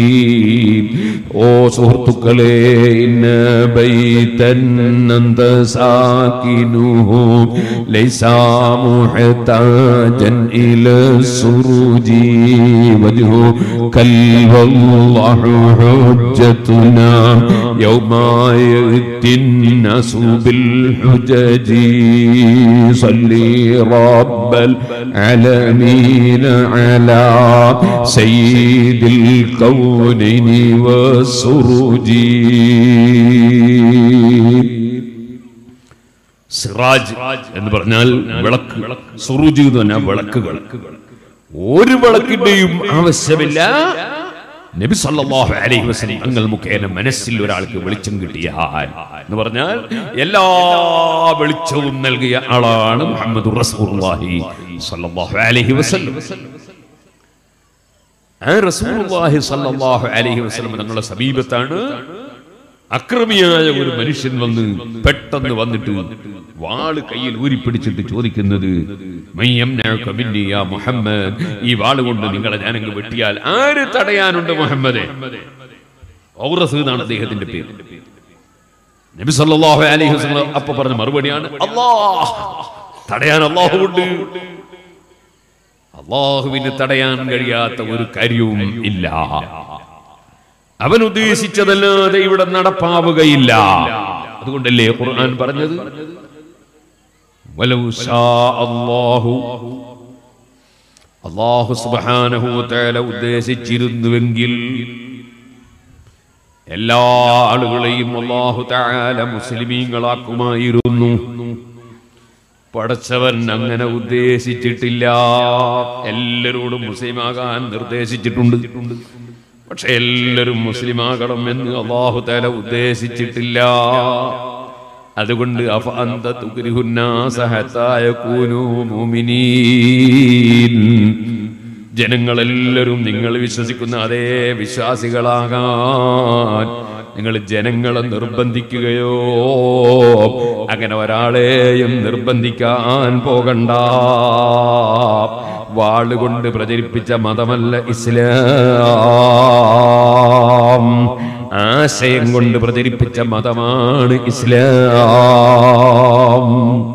ഓ സുഹൃത്തുക്കളെ ഇന്ന ബൈതൻ അന്ത സാകിനുഹു ലൈസാ മുഹ്താജൻ ഇല സുറുജി വജ്ഹു കൽവല്ലാഹു ഹുജ്ജതുനാ യൗമാ يأتي الناس بالحجج صلي رب العالمين على سيد الكونين والسروج സിറാജ് എന്ന് പറഞ്ഞാൽ വിളക്ക് സുറുജ് എന്ന് പറഞ്ഞാൽ വിളക്കുകൾ ഒരു വിളക്കിന്റെയും ആവശ്യമില്ല നബി സല്ലല്ലാഹു അലൈഹി വസല്ലം തങ്ങൾ മുഖേന മനസ്സിൽ ഒരാൾക്ക് വെളിച്ചം കിട്ടിയാൽ എന്ന് പറഞ്ഞാൽ എല്ലാ വെളിച്ചവും നൽകിയ ആളാണ് മുഹമ്മദ് റസൂലുള്ളാഹി സല്ലല്ലാഹു അലൈഹി വസല്ലം ആ റസൂലുള്ളാഹി സല്ലല്ലാഹു അലൈഹി വസല്ലം തങ്ങളുടെ സമീപത്താണ് അക്രമിയായ ഒരു മനുഷ്യൻ വന്ന് പെട്ടെന്ന് വന്നിട്ട് വാള് കയ്യിൽ ഊരിപ്പിടിച്ചിട്ട് ചോദിക്കുന്നത് "മയ്യം നഅക മിന്നി യാ മുഹമ്മദ് ഈ വാള് കൊണ്ട് നിങ്ങളെ ഞാനങ്ങ് വെട്ടിയാൽ ആര് തടയാനുണ്ട് മുഹമ്മദേ ഔറസ് എന്നാണ് അദ്ദേഹത്തിന്റെ പേര് നബി സല്ലല്ലാഹു അലൈഹി വസല്ലം അപ്പൊ പറഞ്ഞ മറുപടിയാണ് അല്ലാഹ് തടയാൻ അല്ലാഹു ഉണ്ട് അള്ളാഹുവിന് തടയാൻ കഴിയാത്ത ഒരു കാര്യവും ഇല്ല അവൻ ഉദ്ദേശിച്ചതല്ലാതെ ഇവിടെ നടപ്പാവുകയില്ല അതുകൊണ്ടല്ലേ ഖുർആൻ പറഞ്ഞത് വലൗ ശാ അല്ലാഹു അല്ലാഹു സുബ്ഹാനഹു വതആല ഉദ്ദേശിച്ചിരുന്നുവെങ്കിൽ എല്ലാ ആളുകളെയും അല്ലാഹു തആല മുസ്ലിമീങ്ങളാക്കുമായിരുന്നു പടച്ചവൻ അങ്ങനെ ഉദ്ദേശിച്ചിട്ടില്ല എല്ലാരോടും മുസ്ലിമാകാൻ നിർദ്ദേശിച്ചിട്ടുണ്ട് പക്ഷെ എല്ലാവരും മുസ്ലിമാകണം എന്ന് അള്ളാഹു തല ഉദ്ദേശിച്ചിട്ടില്ല അതുകൊണ്ട് അഫ അന്ത തുക്രിഹുന്നാസ ഹത്താ യകൂനൂ മുഅ്മിനീൻ. ജനങ്ങളെല്ലാവരും നിങ്ങൾ വിശ്വസിക്കുന്ന അതേ വിശ്വാസികളാകാൻ നിങ്ങൾ ജനങ്ങളെ നിർബന്ധിക്കുകയോ അങ്ങനെ ഒരാളെയും നിർബന്ധിക്കാൻ പോകണ്ട വാളുകൊണ്ട് പ്രചരിപ്പിച്ച മതമല്ല ഇസ്ലാം ആശയം കൊണ്ട് പ്രചരിപ്പിച്ച മതമാണ് ഇസ്ലാം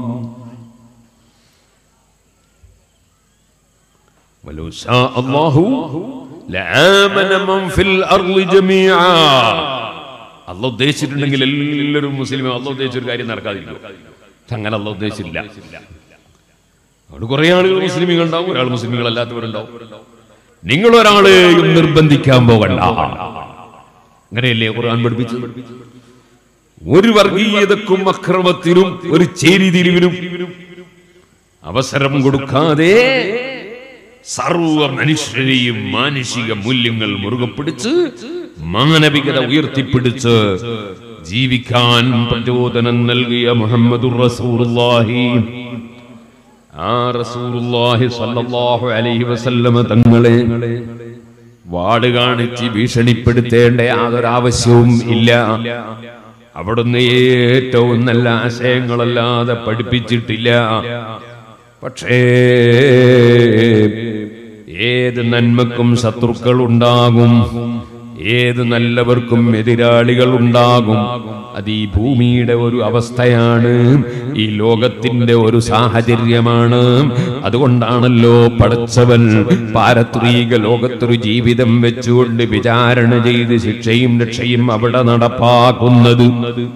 ولو شاء الله لآمن من في الأرض جميعا അല്ല ഉദ്ദേശിച്ചിട്ടുണ്ടെങ്കിൽ എല്ലാവരും മുസ്ലിം അല്ല ഉദ്ദേശിച്ച ഒരു കാര്യം നടക്കാതിരിക്കും അങ്ങനെ അല്ല ഉദ്ദേശിച്ചില്ല അവിടെ കുറെ ആളുകൾ മുസ്ലിമുകൾ ഉണ്ടാവും ഒരാൾ മുസ്ലിമുകൾ അല്ലാത്തവരുണ്ടാവും നിങ്ങൾ ഒരാളെയും നിർബന്ധിക്കാൻ പോകണ്ട അങ്ങനെയല്ലേ ഖുർആൻ പഠിപ്പിച്ചത് ഒരു വർഗീയതക്കും അക്രമത്തിനും ഒരു ചേരിതിരിവിനും അവസരം കൊടുക്കാതെ സർവ മനുഷ്യരെയും മാനുഷിക മൂല്യങ്ങൾ മുറുകെ പിടിച്ച് മാനവികത ഉയർത്തിപ്പിടിച്ച് ജീവിക്കാൻ പ്രചോദനം നൽകിയ മുഹമ്മദുർ റസൂലുള്ളാഹി ആ റസൂലുള്ളാഹി സ്വല്ലല്ലാഹു അലൈഹി വസല്ലമ തങ്ങളെ വാട് കാണിച്ച് ഭീഷണിപ്പെടുത്തേണ്ട യാതൊരാവശ്യവും ഇല്ല അവിടുന്ന് ഏറ്റവും നല്ല ആശയങ്ങളല്ലാതെ പഠിപ്പിച്ചിട്ടില്ല പക്ഷേ ഏത് നന്മക്കും ശത്രുക്കൾ ഉണ്ടാകും ഏത് നല്ലവർക്കും എതിരാളികൾ ഉണ്ടാകും അത് ഈ ഭൂമിയുടെ ഒരു അവസ്ഥയാണ് ഈ ലോകത്തിന്റെ ഒരു സാഹചര്യമാണ് അതുകൊണ്ടാണല്ലോ പടച്ചവൻ പാരത്രീക ലോകത്തൊരു ജീവിതം വെച്ചുകൊണ്ട് വിചാരണ ചെയ്ത് ശിക്ഷയും രക്ഷയും അവിടെ നടപ്പാക്കുന്നത്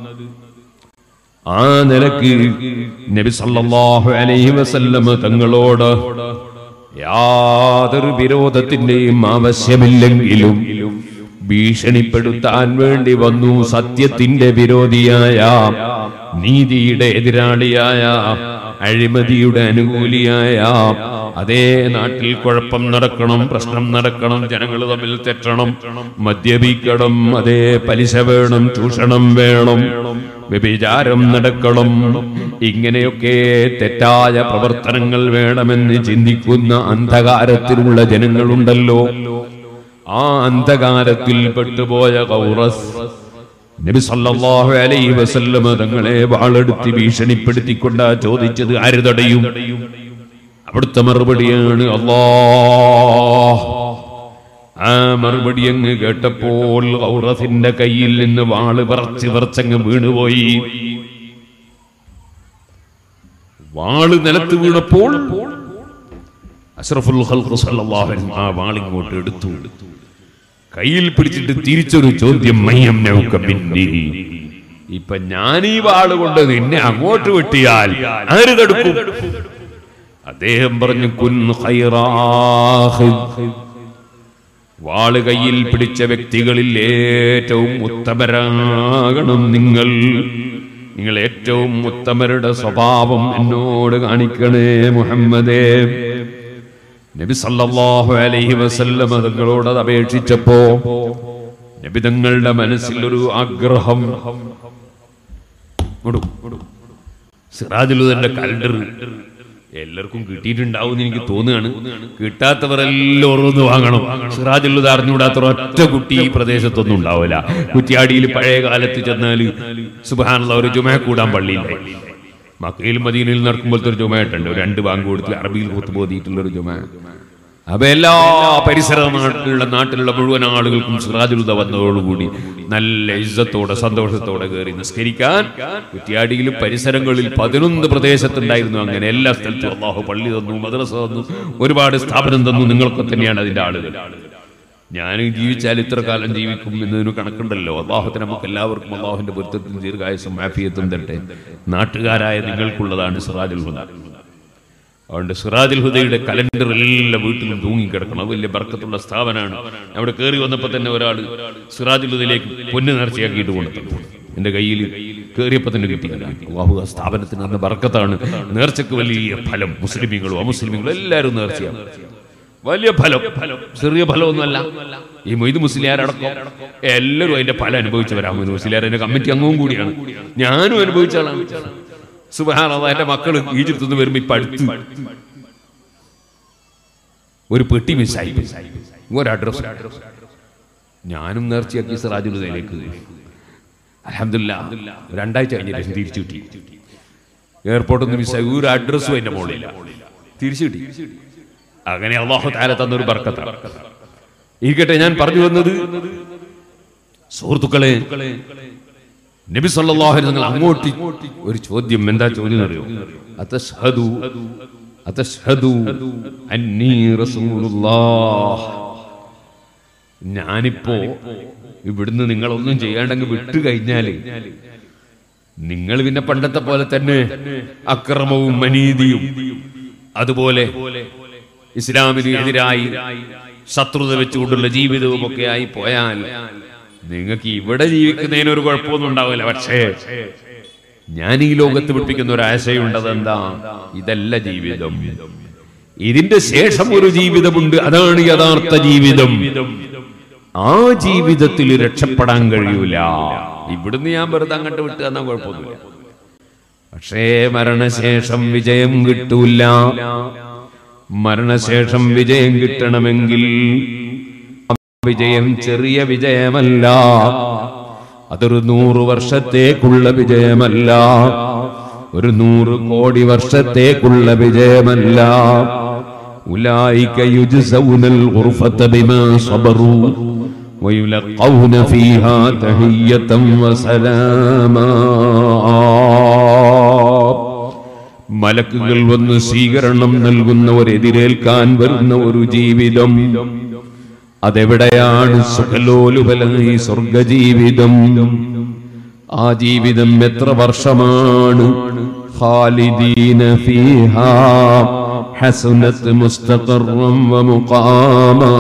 ആ നിലക്ക് നബി സല്ലല്ലാഹു അലൈഹി വസല്ലമ തങ്ങളോട് യാതൊരു വിരോധത്തിന്റെയും ആവശ്യമില്ലെങ്കിലും ഭീഷണിപ്പെടുത്താൻ വേണ്ടി വന്നു സത്യത്തിന്റെ വിരോധിയായ നീതിയുടെ എതിരാളിയായ അഴിമതിയുടെ അനുകൂലിയായ അതേ നാട്ടിൽ കുഴപ്പം നടക്കണം പ്രശ്നം നടക്കണം ജനങ്ങൾ തമ്മിൽ തെറ്റണം മദ്യപിക്കണം അതേ പലിശ വേണം ചൂഷണം വേണം വ്യഭിചാരം നടക്കണം ഇങ്ങനെയൊക്കെ തെറ്റായ പ്രവർത്തനങ്ങൾ വേണമെന്ന് ചിന്തിക്കുന്ന അന്ധകാരത്തിലുള്ള ജനങ്ങളുണ്ടല്ലോ ആ അന്ധകാരത്തിൽ പെട്ടുപോയ കൗറസ് നബി സല്ലല്ലാഹു അലൈഹി വസല്ലമ തങ്ങളെ വാളെടുത്ത് ഭീഷണിപ്പെടുത്തിക്കൊണ്ടാ ചോദിച്ചത് ആര് തടയും അവിടുത്തെ മറുപടിയാണ് അല്ലാ ആ മറുപടി അങ്ങ് കേട്ടപ്പോൾ ഔറസിന്റെ കയ്യിൽ നിന്ന് വാള് വിറച്ച് വിറച്ചങ്ങ് വീണുപോയി വാള് നിലത്ത് വീണപ്പോൾ അഷ്റഫുൽ ഖൽഖ് സല്ലല്ലാഹു അലൈഹി വസല്ലം ആ വാളിങ്ങോട്ട് എടുത്തു കയ്യിൽ പിടിച്ചിട്ട് തിരിച്ചൊരു ചോദ്യം മയ്യം നൗക മിന്നി ഇപ്പൊ ഞാൻ ഈ വാള് കൊണ്ട് നിന്നെ അങ്ങോട്ട് വെട്ടിയാൽ ആര് തടുക്കും അദ്ദേഹം പറഞ്ഞു കുൻ ഖൈറാഖ് വാള് കയ്യിൽ പിടിച്ച വ്യക്തികളിൽ ഏറ്റവും ഉത്തമരാകണം നിങ്ങൾ നിങ്ങൾ ഏറ്റവും ഉത്തമരുടെ സ്വഭാവം എന്നോട് കാണിക്കണേ മുഹമ്മദേ നബി സല്ലല്ലാഹു അലൈഹി വസല്ലമ തങ്ങളോട് അത് അപേക്ഷിച്ചപ്പോ നബി തങ്ങളുടെ മനസ്സിൽ ഒരു ആഗ്രഹം ഇങ്ങോട്ട്, ഇങ്ങോട്ട്. സിറാജുലുദന്റെ കലണ്ടർ എല്ലാവർക്കും കിട്ടിയിട്ടുണ്ടാവും എന്ന് എനിക്ക് തോന്നുകയാണ് കിട്ടാത്തവർ എല്ലാം ഓരോന്ന് വാങ്ങണം സിറാജുലുദ അറിഞ്ഞുകൂടാത്ത ഒറ്റ കുട്ടി ഈ പ്രദേശത്തൊന്നും ഉണ്ടാവില്ല കുറ്റിയാടിയിൽ പഴയ കാലത്ത് ചെന്നാൽ സുബാനുള്ള ഒരു ജുമ കൂടാൻ പള്ളിയില്ല മക്കയിലും മദീനയിൽ നടക്കുമ്പോഴത്തെ ഒരു ജുമയായിട്ടുണ്ട് ഒരു രണ്ട് ബാങ്ക് കൊടുത്ത് അറബിയിൽ കുത്തു ബോധിയിട്ടുള്ള ഒരു ജുമ അപ്പൊ എല്ലാ പരിസര നാട്ടിലുള്ള നാട്ടിലുള്ള മുഴുവൻ ആളുകൾക്കും സിറാജുലുദ വന്നതോടുകൂടി നല്ല ഇജ്ജത്തോടെ സന്തോഷത്തോടെ കയറി നിസ്കരിക്കാൻ കുറ്റിയാടിയിലും പരിസരങ്ങളിൽ പതിനൊന്ന് പ്രദേശത്തുണ്ടായിരുന്നു അങ്ങനെ എല്ലാ സ്ഥലത്തും അള്ളാഹു പള്ളി തന്നു മദ്രസ തന്നു ഒരുപാട് സ്ഥാപനം തന്നു നിങ്ങളൊക്കെ തന്നെയാണ് അതിന്റെ ആളുകൾ ഞാൻ ജീവിച്ചാൽ ഇത്ര കാലം ജീവിക്കും എന്നതിന് കണക്കുണ്ടല്ലോ അള്ളാഹുത്തിന് നമുക്ക് എല്ലാവർക്കും അള്ളാഹുവിന്റെ പൊരുത്തത്തിൽ ദീർഘായുസും മാഫിയത്തും തരട്ടെ നാട്ടുകാരായ നിങ്ങൾക്കുള്ളതാണ് സിറാജുൽ ഹുദ അതുകൊണ്ട് സിറാജുൽ ഹുദയുടെ കലണ്ടർ എല്ലാ വീട്ടിലും തൂങ്ങിക്കിടക്കണം അത് വലിയ ബർക്കത്തുള്ള സ്ഥാപനമാണ് അവിടെ കയറി വന്നപ്പോൾ തന്നെ ഒരാൾ സിറാജുൽ ഹുദയിലേക്ക് പൊന്ന് നേർച്ചയാക്കിയിട്ട് കൊണ്ടുത്തന്നു എന്റെ കയ്യിൽ കയറിയപ്പോൾ തന്നെ കിട്ടിയില്ല അള്ളാഹു ആ സ്ഥാപനത്തിന് അന്ന് ബർക്കത്താണ് നേർച്ചക്ക് വലിയ ഫലം മുസ്ലിമീങ്ങളും അമുസ്ലിമീങ്ങളും എല്ലാവരും നേർച്ചയാണ് വലിയ ഫലം ചെറിയ ഫലമൊന്നുമല്ല ഈ മൊയ്ത് മുസ്ലിയാരടക്കം എല്ലാവരും അതിന്റെ ഫലം അനുഭവിച്ചവരാ മൊയ്ത് മുസ്ലിയാർ എന്റെ കമ്മിറ്റി അംഗവും കൂടിയാണ് ഞാനും അനുഭവിച്ച ആളാണ് സുബഹാന എന്റെ മക്കൾ ഈജിപ്തിൽ നിന്ന് വരുമ്പോ ഇപ്പൊ അടുത്ത് ഒരു പെട്ടി മിസ്സായി ഒരു അഡ്രസ് ഞാനും നേർച്ചയാക്കി സിറാജുലതയിലേക്ക് അലഹമില്ല രണ്ടാഴ്ച കഴിഞ്ഞിട്ട് തിരിച്ചു കിട്ടി എയർപോർട്ടിൽ നിന്ന് മിസ്സായി ഒരു അഡ്രസ്സും എന്റെ മുകളിലില്ല തിരിച്ചു കിട്ടി അങ്ങനെ അള്ളാഹു താല തന്നൊരു ബർക്കത്താണ് ഇരിക്കട്ടെ ഞാൻ പറഞ്ഞു വന്നത് സുഹൃത്തുക്കളെ നബി സല്ലല്ലാഹു അലൈഹി വസല്ലം അങ്ങോട്ട് ഒരു ചോദ്യം എന്താ ചോദ്യം അറിയോ അതശ്ഹദു അതശ്ഹദു അന്നീ റസൂലുള്ളാഹ് ഞാനിപ്പോ ഇവിടുന്ന് നിങ്ങളൊന്നും ചെയ്യാണ്ടെങ്കിൽ വിട്ടു കഴിഞ്ഞാല് നിങ്ങൾ പിന്നെ പണ്ടത്തെ പോലെ തന്നെ അക്രമവും അനീതിയും അതുപോലെ ഇസ്ലാമിന് എതിരായി ശത്രുത വെച്ചുകൊണ്ടുള്ള ജീവിതവും ഒക്കെ ആയി പോയാൽ നിങ്ങൾക്ക് ഇവിടെ ജീവിക്കുന്നതിന് ഒരു കുഴപ്പമൊന്നും ഉണ്ടാവില്ല പക്ഷേ ഞാൻ ഈ ലോകത്ത് പിടിപ്പിക്കുന്ന ഒരു ആശയമുണ്ട് അതെന്താ ഇതല്ല ജീവിതം ഇതിന്റെ ശേഷം ഒരു ജീവിതമുണ്ട് അതാണ് യഥാർത്ഥ ജീവിതം ആ ജീവിതത്തിൽ രക്ഷപ്പെടാൻ കഴിയൂല ഇവിടുന്ന് ഞാൻ വെറുതെ അങ്ങോട്ട് വിട്ടു തന്നാ കുഴപ്പമൊന്നുമില്ല പക്ഷേ മരണശേഷം വിജയം കിട്ടൂല മരണശേഷം വിജയം കിട്ടണമെങ്കിൽ ആ വിജയം ചെറിയ വിജയമല്ല അതൊരു നൂറ് വർഷത്തേക്കുള്ള വിജയമല്ല ഒരു നൂറ് കോടി വർഷത്തേക്കുള്ള വിജയമല്ല ഉലായിക യുജ്സൗനൽ ഗുർഫത ബിമാ സബറു ويلقون فيها تحية وسلاما മലക്കുകൾ വന്ന് സ്വീകരണം നൽകുന്നവർ എതിരേൽക്കാൻ വരുന്ന ഒരു ജീവിതം അതെവിടെയാണ് സുഖലോലുപലായി സ്വർഗജീവിതം ആ ജീവിതം എത്ര വർഷമാണ് خالدين فيها حسنت مستقرا ومقاما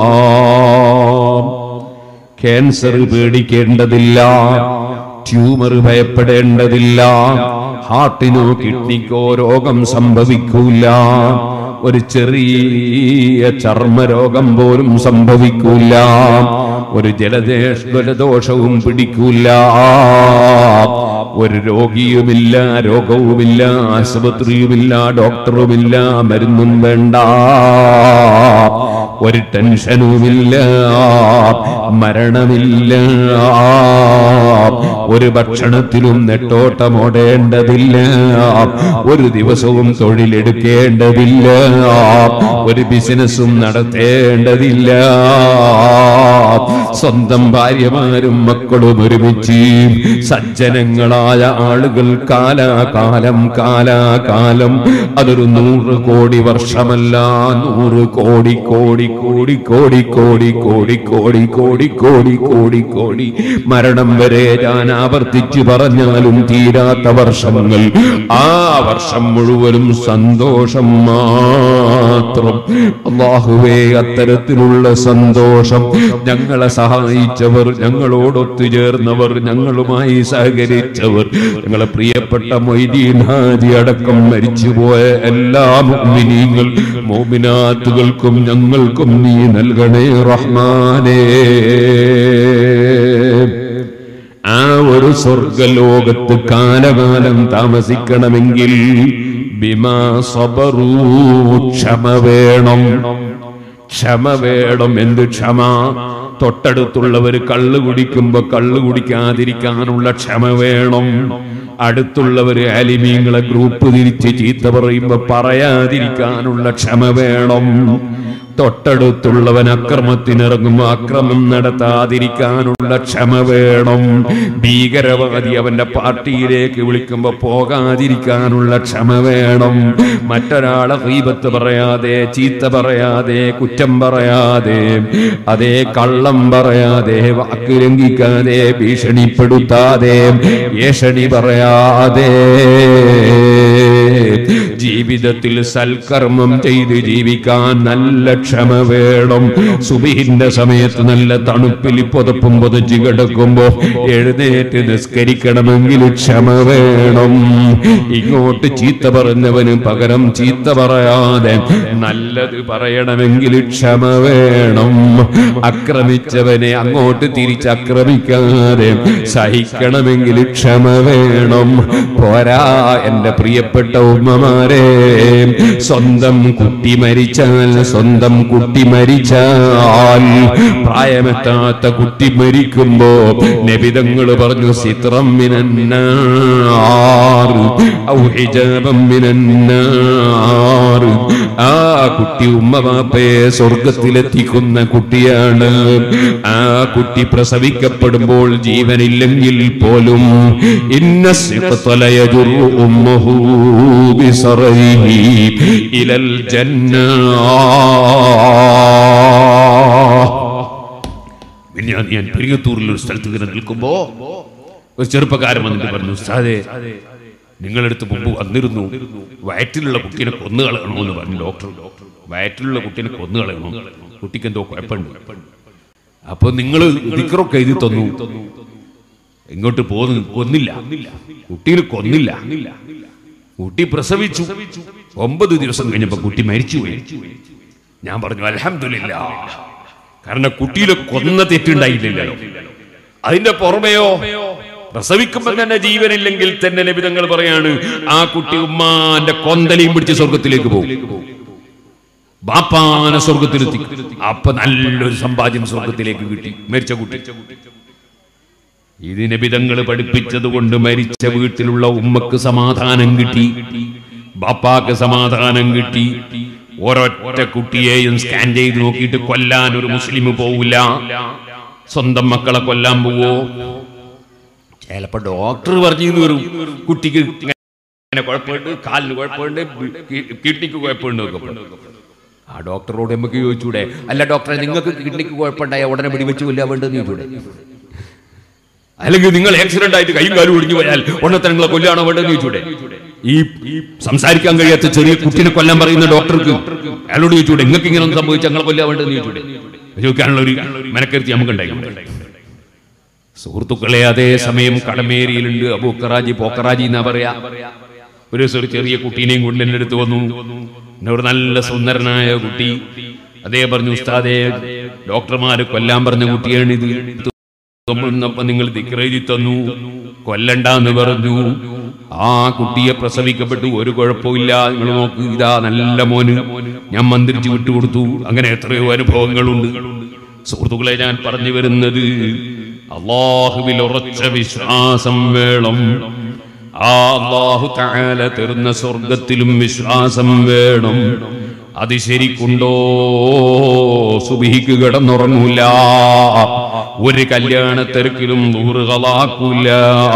ക്യാൻസർ പേടിക്കേണ്ടതില്ല ട്യൂമർ ഭയപ്പെടേണ്ടതില്ല ഹാർട്ടിനോ കിഡ്നിക്കോ രോഗം സംഭവിക്കൂല ഒരു ചെറിയ ചർമ്മരോഗം പോലും സംഭവിക്കൂല ഒരു ജലദേശ ജലദോഷവും പിടിക്കൂല ഒരു രോഗിയുമില്ല രോഗവുമില്ല ആശുപത്രിയുമില്ല ഡോക്ടറുമില്ല മരുന്നും വേണ്ട ഒരു ടെൻഷനുമില്ല മരണമില്ല ഒരു ഭക്ഷണത്തിലും നെട്ടോട്ടമോടേണ്ടതില്ല ഒരു ദിവസവും തൊഴിലെടുക്കേണ്ടതില്ല ഒരു ബിസിനസ്സും നടത്തേണ്ടതില്ല സ്വന്തം ഭാര്യമാരും മക്കളും ഒരുമിച്ച് സജ്ജനങ്ങളായ ആളുകൾ കാലാകാലം കാലാകാലം അതൊരു നൂറ് കോടി വർഷമല്ല നൂറ് കോടി കോടി കോടി കോടി കോടി കോടി കോടി കോടി കോടി കോടി കോടി മരണം വരെ ഞാൻ ആവർത്തിച്ചു പറഞ്ഞാലും തീരാത്ത വർഷങ്ങൾ ആ വർഷം മുഴുവനും സന്തോഷം മാത്രം അള്ളാഹുവേ അത്തരത്തിലുള്ള സന്തോഷം ഞങ്ങളെ സഹായിച്ചവർ ഞങ്ങളോടൊത്തു ചേർന്നവർ ഞങ്ങളുമായി സഹകരിച്ചവർ ഞങ്ങളെ പ്രിയപ്പെട്ട മൊയ്തീൻ ഹാജി അടക്കം മരിച്ചുപോയ എല്ലാ മുഅ്മിനീങ്ങൾ മോമിനാത്തുകൾക്കും ഞങ്ങൾക്കും നീ നൽകണേ റഹ്മാനേ ആ ഒരു സ്വർഗലോകത്ത് കാലകാലം താമസിക്കണമെങ്കിൽ ബിമാ സബറൂ ക്ഷമ വേണം ക്ഷമ വേണം എന്ത് ക്ഷമ തൊട്ടടുത്തുള്ളവർ കള്ളു കുടിക്കുമ്പോ കള്ളു കുടിക്കാതിരിക്കാനുള്ള ക്ഷമ വേണം അടുത്തുള്ളവര് അലിമീങ്ങളെ ഗ്രൂപ്പ് തിരിച്ച് ചീത്ത പറയുമ്പോ പറയാതിരിക്കാനുള്ള ക്ഷമ വേണം തൊട്ടടുത്തുള്ളവൻ അക്രമത്തിനിറങ്ങുമ്പോ അക്രമം നടത്താതിരിക്കാനുള്ള ക്ഷമ വേണം ഭീകരവാദി അവന്റെ പാർട്ടിയിലേക്ക് വിളിക്കുമ്പോ പോകാതിരിക്കാനുള്ള ക്ഷമ വേണം മറ്റൊരാളെ ഹീബത്ത് പറയാതെ ചീത്ത പറയാതെ കുറ്റം പറയാതെ അതേ കള്ളം പറയാതെ വാക്ക് ലംഘിക്കാതെ ഭീഷണിപ്പെടുത്താതെ ഏഷണി പറയാതെ ജീവിതത്തിൽ സൽക്കർമ്മം ചെയ്ത് ജീവിക്കാൻ നല്ല ക്ഷമ വേണം സുബിഹിന്റെ സമയത്ത് നല്ല തണുപ്പിൽ പുതപ്പും പുതച്ച് കിടക്കുമ്പോ എഴുന്നേറ്റ് നിസ്കരിക്കണമെങ്കിൽ ക്ഷമ വേണം ഇങ്ങോട്ട് ചീത്ത പറഞ്ഞവന് പകരം ചീത്ത പറയാതെ നല്ലത് പറയണമെങ്കിൽ ക്ഷമ വേണം അക്രമിച്ചവനെ അങ്ങോട്ട് തിരിച്ചക്രമിക്കാതെ സഹിക്കണമെങ്കിൽ ക്ഷമ വേണം പോരാ എന്റെ പ്രിയപ്പെട്ട ഉമ്മമാരെ സ്വന്തം കുട്ടി മരിച്ചാൽ സ്വന്തം കുട്ടി മരിച്ചാൽ പ്രായമെത്താത്ത കുട്ടി മരിക്കുമ്പോ നബിതങ്ങൾ പറഞ്ഞു സിത്രം മിനന്നാർ ഔ ഹിജാബം മിനന്നാർ ആ കുട്ടി ഉമ്മ ബാപ്പയെ സ്വർഗത്തിലെത്തിക്കുന്ന കുട്ടിയാണ് ആ കുട്ടി പ്രസവിക്കപ്പെടുമ്പോൾ ജീവനില്ലെങ്കിൽ പോലും ഇന്ന സിഖ്തലയജുറു ഉമ്മഹു ബിസറൈഹി ഇലൽ ജന്ന ഞാൻ ഞാൻ പെരിയത്തൂരിൽ ഒരു സ്ഥലത്ത് ഇങ്ങനെ നിൽക്കുമ്പോ ഒരു ചെറുപ്പക്കാരൻ വന്നിട്ട് പറഞ്ഞു ഉസ്താദേ നിങ്ങളെടുത്ത് മുമ്പ് വന്നിരുന്നു വയറ്റിലുള്ള കുട്ടീനെ കൊന്നു കളയണമെന്ന് പറഞ്ഞു ഡോക്ടർ വയറ്റിലുള്ള കുട്ടീനെ കൊന്നു കളയണം കുട്ടിക്ക് എന്തോ കുഴപ്പമുണ്ട് അപ്പൊ നിങ്ങൾ ദിക്കറൊക്കെ എഴുതി തന്നു ഇങ്ങോട്ട് പോന്ന് കൊന്നില്ല കുട്ടീനെ കൊന്നില്ല കുട്ടി പ്രസവിച്ചു ഒമ്പത് ദിവസം കഴിഞ്ഞപ്പോ കുട്ടി മരിച്ചുപോയി ഞാൻ പറഞ്ഞു അലഹമില്ല കാരണം കുട്ടിയിലെ കൊന്ന തെറ്റുണ്ടായില്ലല്ലോ അതിന്റെ പുറമെയോ പ്രസവിക്കുമ്പോൾ തന്നെ ജീവനില്ലെങ്കിൽ തന്നെ നബിതങ്ങൾ പറയാണ് ആ കുട്ടി ഉമ്മാന്റെ കൊന്തലയും പിടിച്ച് സ്വർഗത്തിലേക്ക് പോകും ബാപ്പാന സ്വർഗത്തിലെത്തി അപ്പൊ നല്ലൊരു സമ്പാദ്യം സ്വർഗത്തിലേക്ക് കിട്ടി മരിച്ച കുട്ടി ഇത് നബിതങ്ങൾ പഠിപ്പിച്ചത് കൊണ്ട് മരിച്ച വീട്ടിലുള്ള ഉമ്മക്ക് സമാധാനം കിട്ടി ബാപ്പാക്ക് സമാധാനം കിട്ടി ഒരൊറ്റ കുട്ടിയെയും സ്കാൻ ചെയ്ത് നോക്കിയിട്ട് കൊല്ലാൻ ഒരു മുസ്ലിം പോവില്ല സ്വന്തം മക്കളെ കൊല്ലാൻ പോവോ ചിലപ്പോ ഡോക്ടർ പറഞ്ഞു വരും കുട്ടിക്ക് ഇങ്ങനെ കുഴപ്പമുണ്ട് കാലിന് കുഴപ്പമുണ്ട് കി- കിഡ്നിക്ക് കുഴപ്പമുണ്ട് എന്നൊക്കെ പറഞ്ഞു. ആ ഡോക്ടറോട് നമുക്ക് ചോദിച്ചൂടെ അല്ല ഡോക്ടറെ നിങ്ങൾക്ക് കിഡ്നിക്ക് കുഴപ്പമുണ്ടായ ഉടനെ വെടിവെച്ച് കൊല്ലാൻ വേണ്ടെന്ന് ചോദിച്ചൂടെ അല്ലെങ്കിൽ നിങ്ങൾ ആക്സിഡന്റ് ആയിട്ട് കൈയും കാലും ഒടിഞ്ഞു പോയാൽ ഉടനെ തന്നെ നിങ്ങളെ കൊല്ലാണോ വേണ്ടെന്ന് ചോദിച്ചൂടെ ഈ സംസാരിക്കാൻ കഴിയാത്ത ചെറിയ കുട്ടിനെ കൊല്ലാൻ പറയുന്ന ഡോക്ടർക്ക് അയാളോട് ചോദിച്ചൂടെ നിങ്ങൾക്ക് ഇങ്ങനെ ഒന്നും സംഭവിച്ചാൽ ഞങ്ങളെ കൊല്ലാൻ വേണ്ടതെന്ന് ചോദിച്ചൂടെ ചോദിക്കാനുള്ള ഒരു മനക്കരുത്തി നമുക്ക് ഉണ്ടായി സുഹൃത്തുക്കളെ അതേ സമയം കടമേരിയിലുണ്ട് അബൂക്കറാജി പോക്കറാജി എന്നാ പറയാ ഒരു ദിവസം ഒരു ചെറിയ കുട്ടീനെയും കൊണ്ട് എൻ്റെ അടുത്ത് വന്നു എന്നെ ഒരു നല്ല സുന്ദരനായ കുട്ടി അതേ പറഞ്ഞു ഉസ്താദേ ഡോക്ടർമാര് കൊല്ലാൻ പറഞ്ഞ കുട്ടിയാണിത് കൊല്ലുന്നപ്പോ നിങ്ങൾ ദിക്റെഴുതി തന്നു കൊല്ലണ്ടെന്ന് പറഞ്ഞു ആ കുട്ടിയെ പ്രസവിക്കപ്പെട്ടു ഒരു കുഴപ്പമില്ല നിങ്ങൾ നോക്ക് ഇതാ നല്ല മോന് ഞാൻ മന്ത്രിച്ച് വിട്ടുകൊടുത്തു അങ്ങനെ എത്രയോ അനുഭവങ്ങളുണ്ട് സുഹൃത്തുക്കളെ ഞാൻ പറഞ്ഞു വരുന്നത് അള്ളാഹുവിൽ ഉറച്ച വിശ്വാസം വേണം ആ അള്ളാഹു താല തരുന്ന സ്വർഗത്തിലും വിശ്വാസം വേണം അത് ശരിക്കുണ്ടോ സുബിഹിക്ക് കിടന്നുറങ്ങൂല ഒരു കല്യാണത്തിരക്കിലും നൂറുകളാക്കൂല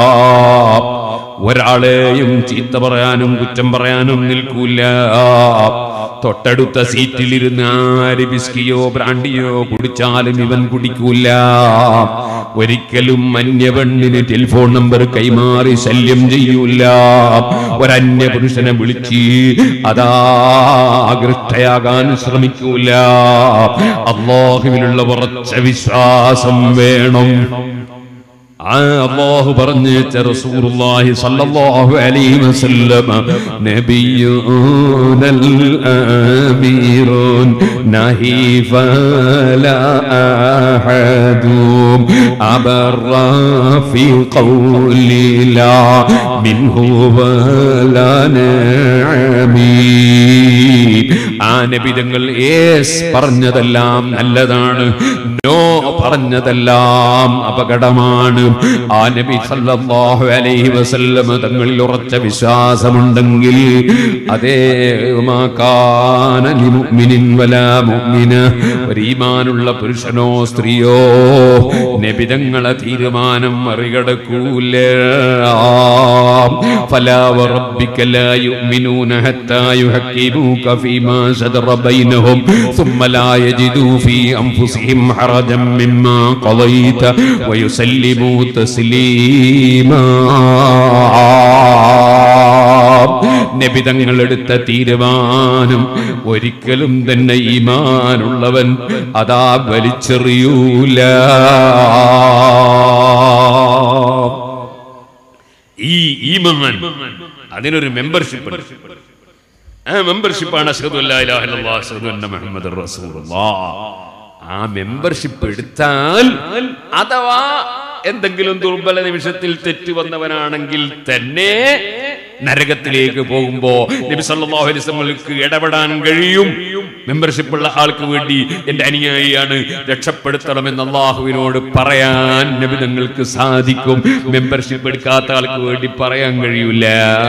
ഒരാളെയും ചീത്ത പറയാനും കുറ്റം പറയാനും നിൽക്കൂല തൊട്ടടുത്ത സീറ്റിലിരുന്ന് ആര് ബിസ്കിയോ ബ്രാണ്ടിയോ കുടിച്ചാലും ഇവൻ കുടിക്കൂല ഒരിക്കലും അന്യപെണ്ണിന് ടെലിഫോൺ നമ്പർ കൈമാറി ശല്യം ചെയ്യൂല ഒരന്യ പുരുഷനെ വിളിച്ച് അതാ ആകൃഷ്ടയാകാൻ ശ്രമിക്കൂല അള്ളാഹുവിലുള്ള ഉറച്ച വിശ്വാസം വേണം ആ അള്ളാഹു പറഞ്ഞേച്ച റസൂലുള്ളാഹി സ്വല്ലല്ലാഹു അലൈഹി വസല്ലമ നബിയൂനൽ ആമീറൂൻ നഹി ഫലാ അഹദും അബറ ഫി ഖൗലി ലാ മിൻഹു വലാ നഅമീ ആ നബിതങ്ങൾ ഏസ് പറഞ്ഞതെല്ലാം നല്ലതാണ് നോ പറഞ്ഞതെല്ലാം അപകടമാണ് ആ നബി സല്ലല്ലാഹു അലൈഹി വസല്ലമ തങ്ങളിൽ ഉറച്ച വിശ്വാസമുണ്ടെങ്കിൽ അതേ മാ കാന ലിമുഅ്മിനിൻ വലാ മുഅ്മിന ഒരു ഈമാനുള്ള പുരുഷനോ സ്ത്രീയോ നബിതങ്ങളെ തീരുമാനം മറികടക്കൂല فلا وربك لا يؤمنون حتى يحكموك فيما شجر بينهم ثم لا يجدوا في أنفسهم حرجا مما قضيت ويسلموا تسليما നബിതങ്ങൾ എടുത്ത തീരുമാനം ഒരിക്കലും തന്നെ ഈമാനുള്ളവൻ അതാ വലിച്ചെറിയൂല ഈ ഈമാൻ അതിനൊരു മെമ്പർഷിപ്പ് ആ മെമ്പർഷിപ്പാണ് അഷ്ഹദു അല്ലാ ഇലാഹ ഇല്ലല്ലാഹ് അഷ്ഹദു അന്ന മുഹമ്മദുർ റസൂലുള്ളാഹ് ആ മെമ്പർഷിപ്പ് എടുത്താൽ അഥവാ എന്തെങ്കിലും ദുർബല നിമിഷത്തിൽ തെറ്റ് വന്നവനാണെങ്കിൽ തന്നെ നരകത്തിലേക്ക് പോകുമ്പോ നബി സല്ലല്ലാഹു അലൈഹി വസല്ലമക്ക് ഇടപെടാൻ കഴിയും മെമ്പർഷിപ്പ് ഉള്ള ആൾക്ക് വേണ്ടി എന്റെ അനുയായിയാണ് രക്ഷപ്പെടുത്തണമെന്ന് അള്ളാഹുവിനോട് പറയാൻ നബി നിങ്ങൾക്ക് സാധിക്കും മെമ്പർഷിപ്പ് എടുക്കാത്ത ആൾക്ക് വേണ്ടി പറയാൻ കഴിയൂല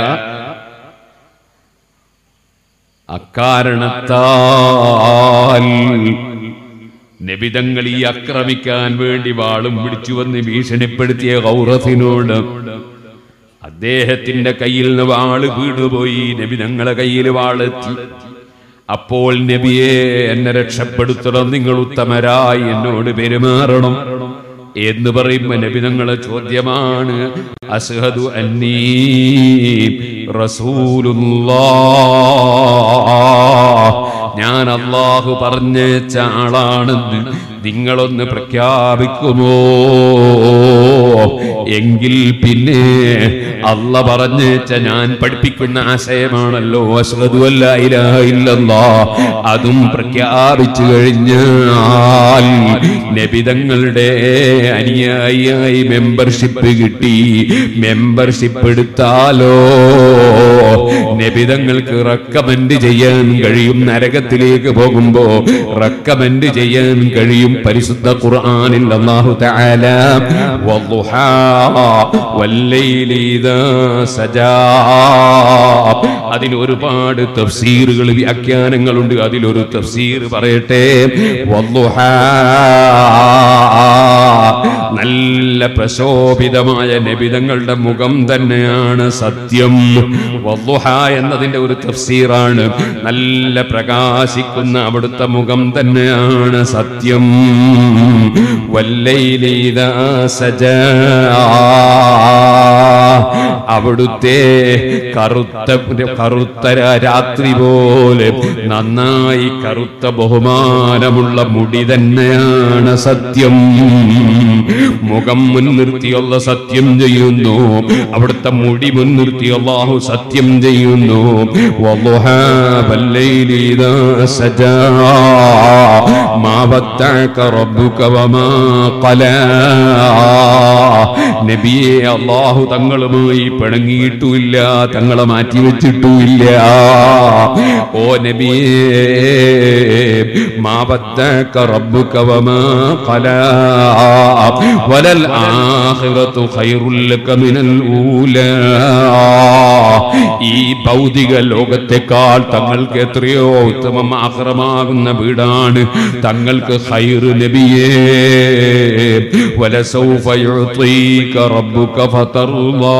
അക്കാരണത്താൽ നബിതങ്ങൾ ഈ ആക്രമിക്കാൻ വേണ്ടി വാളും പിടിച്ചു വന്ന് ഭീഷണിപ്പെടുത്തിയ ഗൗറസിനോട് അദ്ദേഹത്തിന്റെ കയ്യിൽ നിന്ന് വാള് വീണുപോയി നബിതങ്ങളെ കയ്യിൽ വാളെത്തി അപ്പോൾ നബിയെ എന്നെ രക്ഷപ്പെടുത്തണം നിങ്ങൾ ഉത്തമരായി എന്നോട് പെരുമാറണം എന്ന് പറയുമ്പോ നബി ഞങ്ങളെ ചോദ്യമാണ് അസ്ഹദു അന്നീ റസൂലുള്ളാ ഞാൻ അള്ളാഹു പറഞ്ഞേച്ച ആളാണെന്ന് നിങ്ങളൊന്ന് പ്രഖ്യാപിക്കുമോ എങ്കിൽ പിന്നെ അല്ല പറഞ്ഞേച്ച ഞാൻ പഠിപ്പിക്കുന്ന ആശയമാണല്ലോ അസ്ഹദു അല്ലാ ഇലാഹ ഇല്ലല്ലാ അതും പ്രഖ്യാപിച്ചു കഴിഞ്ഞാൽ നബിതങ്ങളുടെ അനുയായിയായി മെമ്പർഷിപ്പ് കിട്ടി മെമ്പർഷിപ്പ് എടുത്താലോ നബിതങ്ങൾക്ക് റെക്കമെൻഡ് ചെയ്യാൻ കഴിയും നരകത്തിലേക്ക് പോകുമ്പോ റെക്കമെൻഡ് ചെയ്യാൻ കഴിയും പരിശുദ്ധ ഖുർആനിൽ അല്ലാഹു തആല വദ്ദുഹാ വല്ലൈലി ഇദാ സജാ അതിന് ഒരുപാട് തഫ്സീറുകൾ വ്യാഖ്യാനങ്ങളുണ്ട് അതിലൊരു തഫ്സീർ പറയട്ടെ വദ്ദുഹാ നല്ല പ്രശോഭിതമായ നബിതങ്ങളുടെ മുഖം തന്നെയാണ് സത്യം വദ്ദുഹ എന്നതിന്റെ ഒരു തഫ്സീറാണ് നല്ല പ്രകാശിക്കുന്ന അവിടുത്തെ മുഖം തന്നെയാണ് സത്യം വല്ലൈലി ഇദാ സജാ അവിടുത്തെ കറുത്ത കറുത്ത രാത്രി പോലെ നന്നായി കറുത്ത ബഹുമാനമുള്ള മുടി തന്നെയാണ് സത്യം മുഖം മുൻനിർത്തിയുള്ള സത്യം ചെയ്യുന്നു അവിടുത്തെ മുടി മുൻനിർത്തി അള്ളാഹു സത്യം ചെയ്യുന്നു والضحى والليل إذا سجى ما ودعك ربك وما قلى നബിയെ അള്ളാഹു തങ്ങളുമായി പിണങ്ങിയിട്ടുമില്ല തങ്ങളെ മാറ്റി വെച്ചിട്ടുമില്ല ഓ നബിയേ മാവത്തക്ക റബ്ബുക വമാ ഖലാ വലൽ ആഖിറതു ഖൈറുൽ ലക മിനൽ ഊലാ ഈ ഭൗതിക ലോകത്തെക്കാൾ തങ്ങൾക്ക് എത്രയോ ഉത്തമം ആക്രമാകുന്ന വീടാണ് തങ്ങൾക്ക് ഖൈറ് നബിയേ വലസൗഫ യുഅതീക റബ്ബുക ഫതർളാ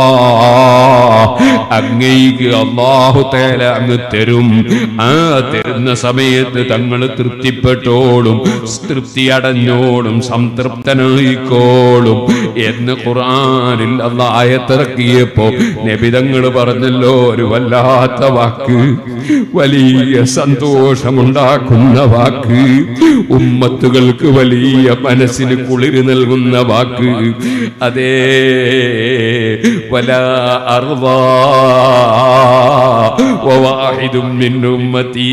അങ്ങേക്ക് അല്ലാഹു തആല അങ്ങ് തരും ആ തരുന്ന സമയത്ത് തങ്ങൾ തൃപ്തിപ്പെട്ടോളും തൃപ്തി അടഞ്ഞോളും സംതൃപ്തനായിക്കോളും എന്ന് ഖുർആനിൽ അള്ളാഹ് ആയത്തിറക്കിയപ്പോ നബിതങ്ങൾ പറഞ്ഞല്ലോ ഒരു വല്ലാത്ത വാക്ക് വലിയ സന്തോഷമുണ്ടാക്കുന്ന വാക്ക് ഉമ്മത്തുകൾക്ക് വലിയ മനസ്സിന് കുളിര് നൽകുന്ന വാക്ക് അതേ വല അർവാ വവാഹിദും മിൻ ഉമ്മത്തി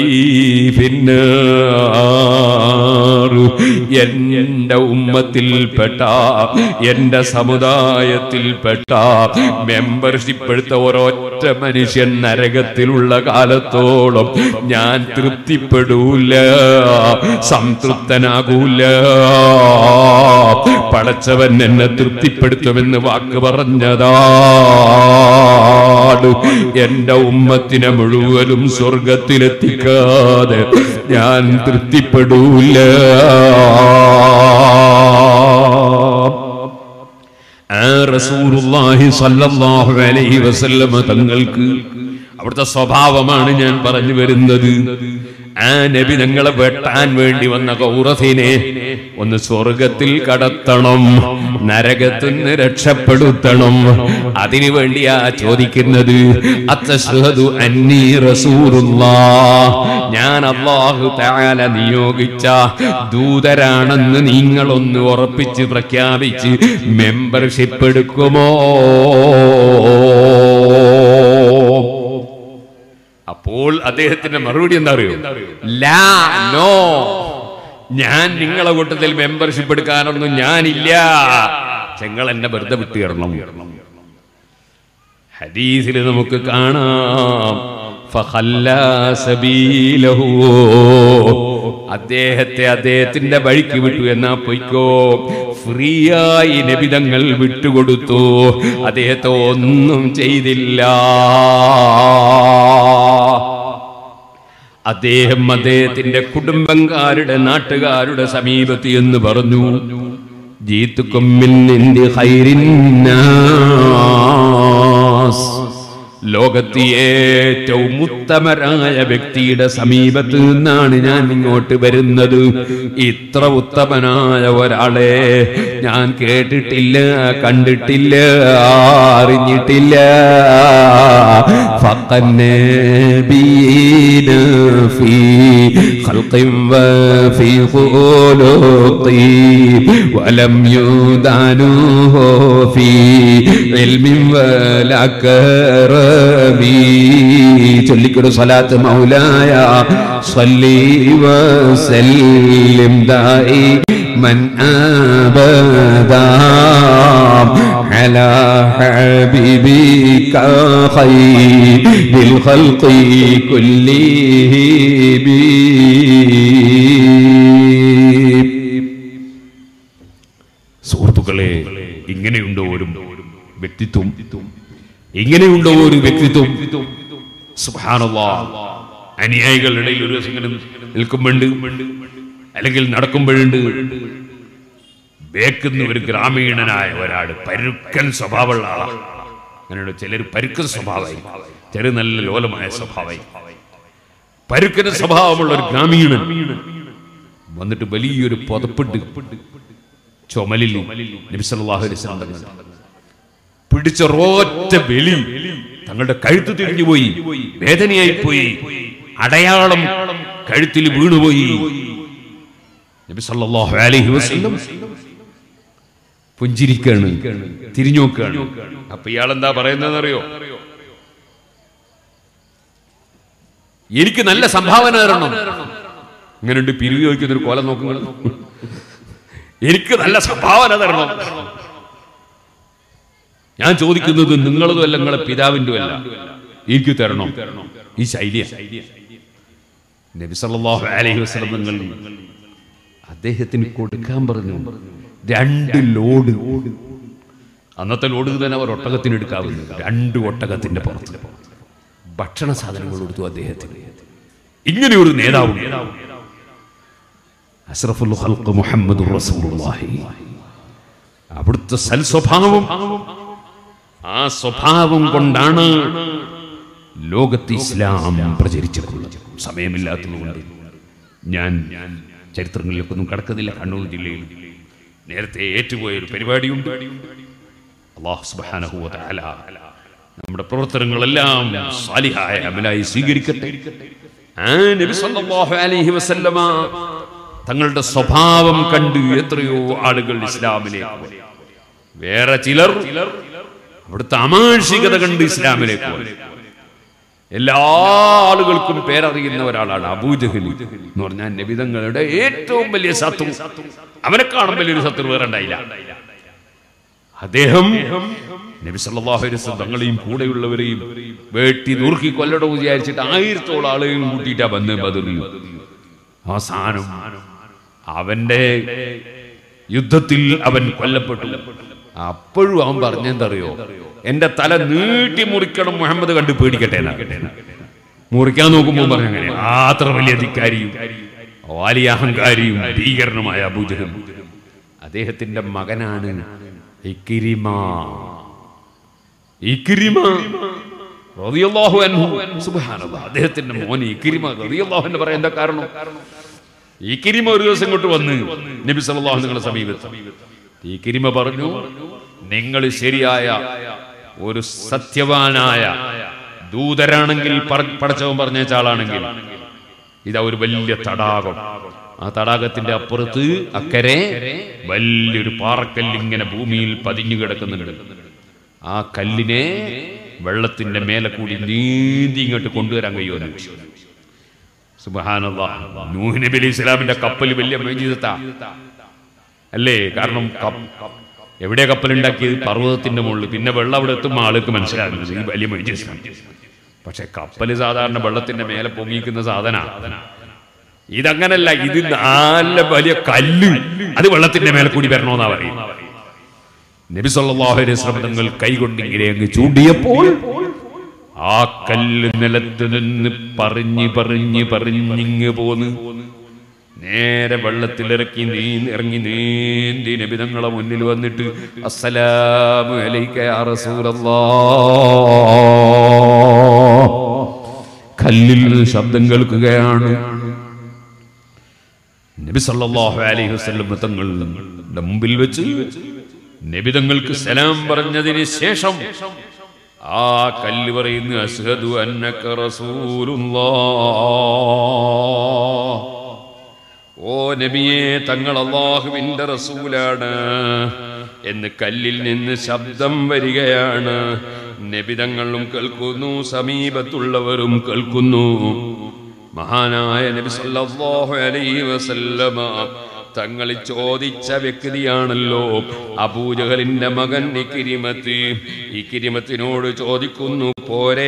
ഫിന്നാർ എന്റെ ഉമ്മത്തിൽപ്പെട്ട എന്റെ സമുദായത്തിൽപ്പെട്ട മെമ്പർഷിപ്പ് എടുത്ത ഒരൊറ്റ മനുഷ്യൻ നരകത്തിലുള്ള കാലത്തോളം ഞാൻ തൃപ്തിപ്പെടൂല സംതൃപ്തനാകൂല പടച്ചവൻ എന്നെ തൃപ്തിപ്പെടുത്തുമെന്ന് വാക്ക് പറഞ്ഞതാണ് എന്റെ ഉമ്മത്തിനെ മുഴുവനും സ്വർഗത്തിലെത്തിക്കാതെ ഞാൻ തൃപ്തിപ്പെടൂല ആ റസൂലുള്ളാഹി സ്വല്ലല്ലാഹു അലൈഹി വസല്ലമ തങ്ങൾക്ക് അവിടുത്തെ സ്വഭാവമാണ് ഞാൻ പറഞ്ഞു വരുന്നത് ആ നബി ഞങ്ങളെ വെട്ടാൻ വേണ്ടി വന്ന കൗറസിനെ ഒന്ന് സ്വർഗത്തിൽ കടത്തണം നരകത്തിൽ നിന്ന് രക്ഷപ്പെടുത്തണം അതിനു വേണ്ടിയാ ചോദിക്കുന്നത് അത്തശ്ഹദു അന്നീ റസൂലുള്ളാ ഞാൻ അള്ളാഹു തആല നിയോഗിച്ച ദൂതരാണെന്ന് നിങ്ങളൊന്ന് ഉറപ്പിച്ച് പ്രഖ്യാപിച്ച് മെമ്പർഷിപ്പ് എടുക്കുമോ അപ്പോൾ അദ്ദേഹത്തിന്റെ മറുപടി എന്താ അറിയോ ലാ നോ ഞാൻ നിങ്ങളെ കൂട്ടത്തിൽ മെമ്പർഷിപ്പ് എടുക്കാനൊന്നും ഞാനില്ല ചെങ്ങൾ എന്നെ വെറുതെ വിട്ടു തരണം ഹദീസിൽ നമുക്ക് കാണാം ഫഖല്ലാ സബീലഹു. അദ്ദേഹത്തെ അദ്ദേഹത്തിന്റെ വഴിക്ക് വിട്ടു എന്നാ പൊയ്ക്കോ ഫ്രീ ആയി നബിതങ്ങൾ വിട്ടുകൊടുത്തു അദ്ദേഹത്തെ ഒന്നും ചെയ്തില്ല അദ്ദേഹം അദ്ദേഹത്തിന്റെ കുടുംബക്കാരുടെ നാട്ടുകാരുടെ സമീപത്ത് എന്ന് പറഞ്ഞു ജീത്തുക്കും മിന്നിന്റെ ഹൈരിന്നാസ് ലോകത്ത് ഏറ്റവും ഉത്തമരായ വ്യക്തിയുടെ സമീപത്ത് നിന്നാണ് ഞാൻ ഇങ്ങോട്ട് വരുന്നത് ഇത്ര ഉത്തമനായ ഒരാളെ ഞാൻ കേട്ടിട്ടില്ല കണ്ടിട്ടില്ല അറിഞ്ഞിട്ടില്ല فقنبين في خلق وفي خلق ولم يدعنوه في علم ولا كرم ചൊല്ലിക്കൊടു സ്വലാത്ത് മൗലായ صلي وسلم دائي من أبدا على حبيبك خير الخلق كلهم സുഹൃത്തുക്കളെ ഇങ്ങനെയുണ്ടോ ഒരു വ്യക്തിത്വം ഇങ്ങനെയുണ്ടോ ഒരു വ്യക്തിത്വം സുബ്ഹാനല്ലാ അനുയായികളുടെ ഇടയിൽ ഒരു ദിവസം ഇങ്ങനെ നിൽക്കുമ്പോണ്ട് അല്ലെങ്കിൽ നടക്കുമ്പോഴുണ്ട് വേക്കുന്ന ഒരു ഗ്രാമീണനായ ഒരാള് പരുക്കൻ സ്വഭാവമുള്ള ആളാണ് അങ്ങനെയുള്ള ചിലർ പരുക്കൻ സ്വഭാവമായി ചിലർ നല്ല ലോലമായ സ്വഭാവമായി പരുക്കൻ സ്വഭാവമുള്ള ഒരു ഗ്രാമീണൻ വന്നിട്ട് വലിയൊരു പുതപ്പിട്ട് ചുമലിൽ നബി സല്ലല്ലാഹു അലൈഹി വസല്ലം തങ്ങൾ പിടിച്ചൊരൊറ്റ വെളി തങ്ങളുടെ കഴുത്ത് തിരിഞ്ഞുപോയി വേദനയായി പോയി അടയാളം കഴുത്തിൽ വീണുപോയി നബി സല്ലല്ലാഹു അലൈഹി വസല്ലം പുഞ്ചിരിക്കാണ് തിരിഞ്ഞു നോക്കുകയാണ് അപ്പൊ ഇയാൾ എന്താ പറയുന്നതെന്ന് അറിയോ എനിക്ക് നല്ല സംഭാവന തരണം ഇങ്ങനെയുണ്ട് പിരിവ് ചോദിക്കുന്ന ഒരു കോലം നോക്കുങ്ങൾ എനിക്ക് നല്ല സംഭാവന തരണം ഞാൻ ചോദിക്കുന്നത് നിങ്ങളതും അല്ല നിങ്ങളെ പിതാവിൻ്റെ അല്ല എനിക്ക് തരണം ഈ ശൈലിയ നബി സല്ലല്ലാഹു അലൈഹി വസല്ലം നിങ്ങൾ അദ്ദേഹത്തിന് കൊടുക്കാൻ പറഞ്ഞു രണ്ട് ലോഡ് അന്നത്തെ ലോഡ് തന്നെ അവർ ഒട്ടകത്തിന് എടുക്കാവുന്നത് രണ്ട് ഒട്ടകത്തിന്റെ പുറത്ത് ഭക്ഷണ സാധനങ്ങൾ കൊടുത്തു അദ്ദേഹത്തിന് ഇങ്ങനെ ഒരു നേതാവ് അഷ്റഫുൽ ഖൽഖ് മുഹമ്മദ് റസൂലുള്ളാഹി അവിടുത്തെ സൽ സ്വഭാവം ആ സ്വഭാവം കൊണ്ടാണ് ലോകത്ത് ഇസ്ലാം പ്രചരിച്ചിട്ടുള്ളത് സമയമില്ലാത്തതുകൊണ്ട് ഞാൻ ചരിത്രങ്ങളിലേക്കൊന്നും കടക്കുന്നില്ല കണ്ണൂർ ജില്ലയിൽ നേരത്തെ ഏറ്റുപോയ ഒരു പരിപാടിയുണ്ട് അള്ളാഹു സുബ്ഹാനഹു വ തആല നമ്മുടെ പ്രവർത്തനങ്ങളെല്ലാം സാലിഹായ അമലായി സ്വീകരിക്കട്ടെ ആ നബി സല്ലല്ലാഹു അലൈഹി വസല്ലമ തങ്ങളുടെ സ്വഭാവം കണ്ട് എത്രയോ ആളുകൾ ഇസ്ലാമിലേക്ക് വന്നു. വേറെ ചിലർ അവിടുത്തെ അമാനുഷികത കണ്ട് ഇസ്ലാമിലേക്ക് വന്നു. എല്ലാ ആളുകൾക്കും പേരറിയുന്ന ഒരാളാണ് അബൂജഹലി എന്ന് പറഞ്ഞാൽ നബിതങ്ങളുടെ ഏറ്റവും വലിയ ശത്രു അവനെ കാണും വലിയൊരു ശത്രു വേറെ ഉണ്ടായില്ല അദ്ദേഹം നബി സല്ലല്ലാഹു അലൈഹി വസല്ലം തങ്ങളെയും കൂടെയുള്ളവരെയും വെട്ടി നുറുക്കി കൊല്ലടോ വിചാരിച്ചിട്ട് ആയിരത്തോളം ആളുകളും കൂട്ടിയിട്ടാ വന്ന് ബദറിൽ അവസാനം അവന്റെ യുദ്ധത്തിൽ അവൻ കൊല്ലപ്പെട്ടു അപ്പോഴും അവൻ പറഞ്ഞെന്തറിയോ എന്റെ തല നീട്ടി മുറിക്കണം മുഹമ്മദ് കണ്ട് പേടിക്കട്ടെ എന്നാ. മുറിക്കാൻ നോക്കുമ്പോൾ പറഞ്ഞ അങ്ങനെ അത്ര വലിയ അധികാരിയും വലിയ അഹങ്കാരിയും ഭീകരനുമായ അബൂജഹൽ അദ്ദേഹത്തിന്റെ മകനാണ് ഇക്രിമ ഇക്രിമ റളിയല്ലാഹു അൻഹു സുബ്ഹാനല്ലാഹ് അദ്ദേഹത്തിന്റെ മോൻ ഇക്രിമ റളിയല്ലാഹു അൻഹു പറയാൻ എന്താ കാരണം ഈ കിരിമ ഒരു ദിവസം ഇങ്ങോട്ട് വന്ന് നബി സല്ലല്ലാഹു നിങ്ങളുടെ സമീപത്ത് ഈ കിരിമ പറഞ്ഞു നിങ്ങൾ ശരിയായ ഒരു സത്യവാനായ ദൂതരാണെങ്കിൽ പറ- പടച്ചവൻ പറഞ്ഞ ആളാണെങ്കിൽ ഇതാ ഒരു വലിയ തടാകം ആ തടാകത്തിന്റെ അപ്പുറത്ത് അക്കരെ വലിയൊരു പാറക്കല്ല് ഇങ്ങനെ ഭൂമിയിൽ പതിഞ്ഞു കിടക്കുന്നുണ്ട് ആ കല്ലിനെ വെള്ളത്തിന്റെ മേലെ കൂടി നീന്തി ഇങ്ങോട്ട് കൊണ്ടുവരാൻ കഴിയുമെന്ന് ചോദിച്ചു സുബ്ഹാനല്ലാഹ്. നൂഹ് നബി അലൈഹി ഇസ്ലാമിന്റെ കപ്പൽ വലിയ മേജിതത്താ അല്ലേ കാരണം കപ്പ- എവിടെ കപ്പൽ ഉണ്ടാക്കിയത് പർവ്വതത്തിന്റെ മുകളിൽ പിന്നെ വെള്ളം അവിടെ എത്തുമ്പോൾ ആൾക്ക് മനസ്സിലാകുന്നത് ഈ വലിയ മേജിതാണ് പക്ഷെ കപ്പല് സാധാരണ വെള്ളത്തിന്റെ മേലെ പൊങ്ങിക്കുന്ന സാധന ഇതങ്ങനല്ല ഇത് നല്ല വലിയ കല്ല് അത് വെള്ളത്തിന്റെ മേലെ കൂടി വരണമെന്നാ പറയും നബി സല്ലല്ലാഹു അലൈഹി വസല്ലം തങ്ങൾ കൈകൊണ്ട് ഇങ്ങനെ അങ്ങ് ചൂണ്ടിയപ്പോൾ ആ കല്ല് നിലത്ത് നിന്ന് പറഞ്ഞ് പറഞ്ഞ് പറഞ്ഞിങ്ങ് പോന്ന് നേരെ വെള്ളത്തിലിറക്കി നീ ഇറങ്ങി നീന്തി നബിതങ്ങളെ മുന്നിൽ വന്നിട്ട് അസ്സലാമു അലൈക യാ റസൂലല്ലാഹ് കല്ലിൽ നിന്ന് ശബ്ദം കേൾക്കുകയാണ് നബി സല്ലല്ലാഹു അലൈഹി വസല്ലം തങ്ങളുടെ മുമ്പിൽ വെച്ച് നബിതങ്ങൾക്ക് സലാം പറഞ്ഞതിന് ശേഷം ആ കല്ല് പറയുന്നു അസ്ഹദു അന്നക റസൂലുള്ളാഹ് ഓ നബിയെ തങ്ങൾ അള്ളാഹുവിന്റെ റസൂലാണ് എന്ന് കല്ലിൽ നിന്ന് ശബ്ദം വരികയാണ് നബിതങ്ങളും കേൾക്കുന്നു സമീപത്തുള്ളവരും കേൾക്കുന്നു മഹാനായ നബി സല്ലല്ലാഹു അലൈഹി വസല്ലമ തങ്ങൾ ചോദിച്ച വ്യക്തിയാണല്ലോ അബൂജഹലിന്റെ മകൻ ഇക്കിരിമത്ത് ഇക്കിരിമത്തിനോട് ചോദിക്കുന്നു പോരേ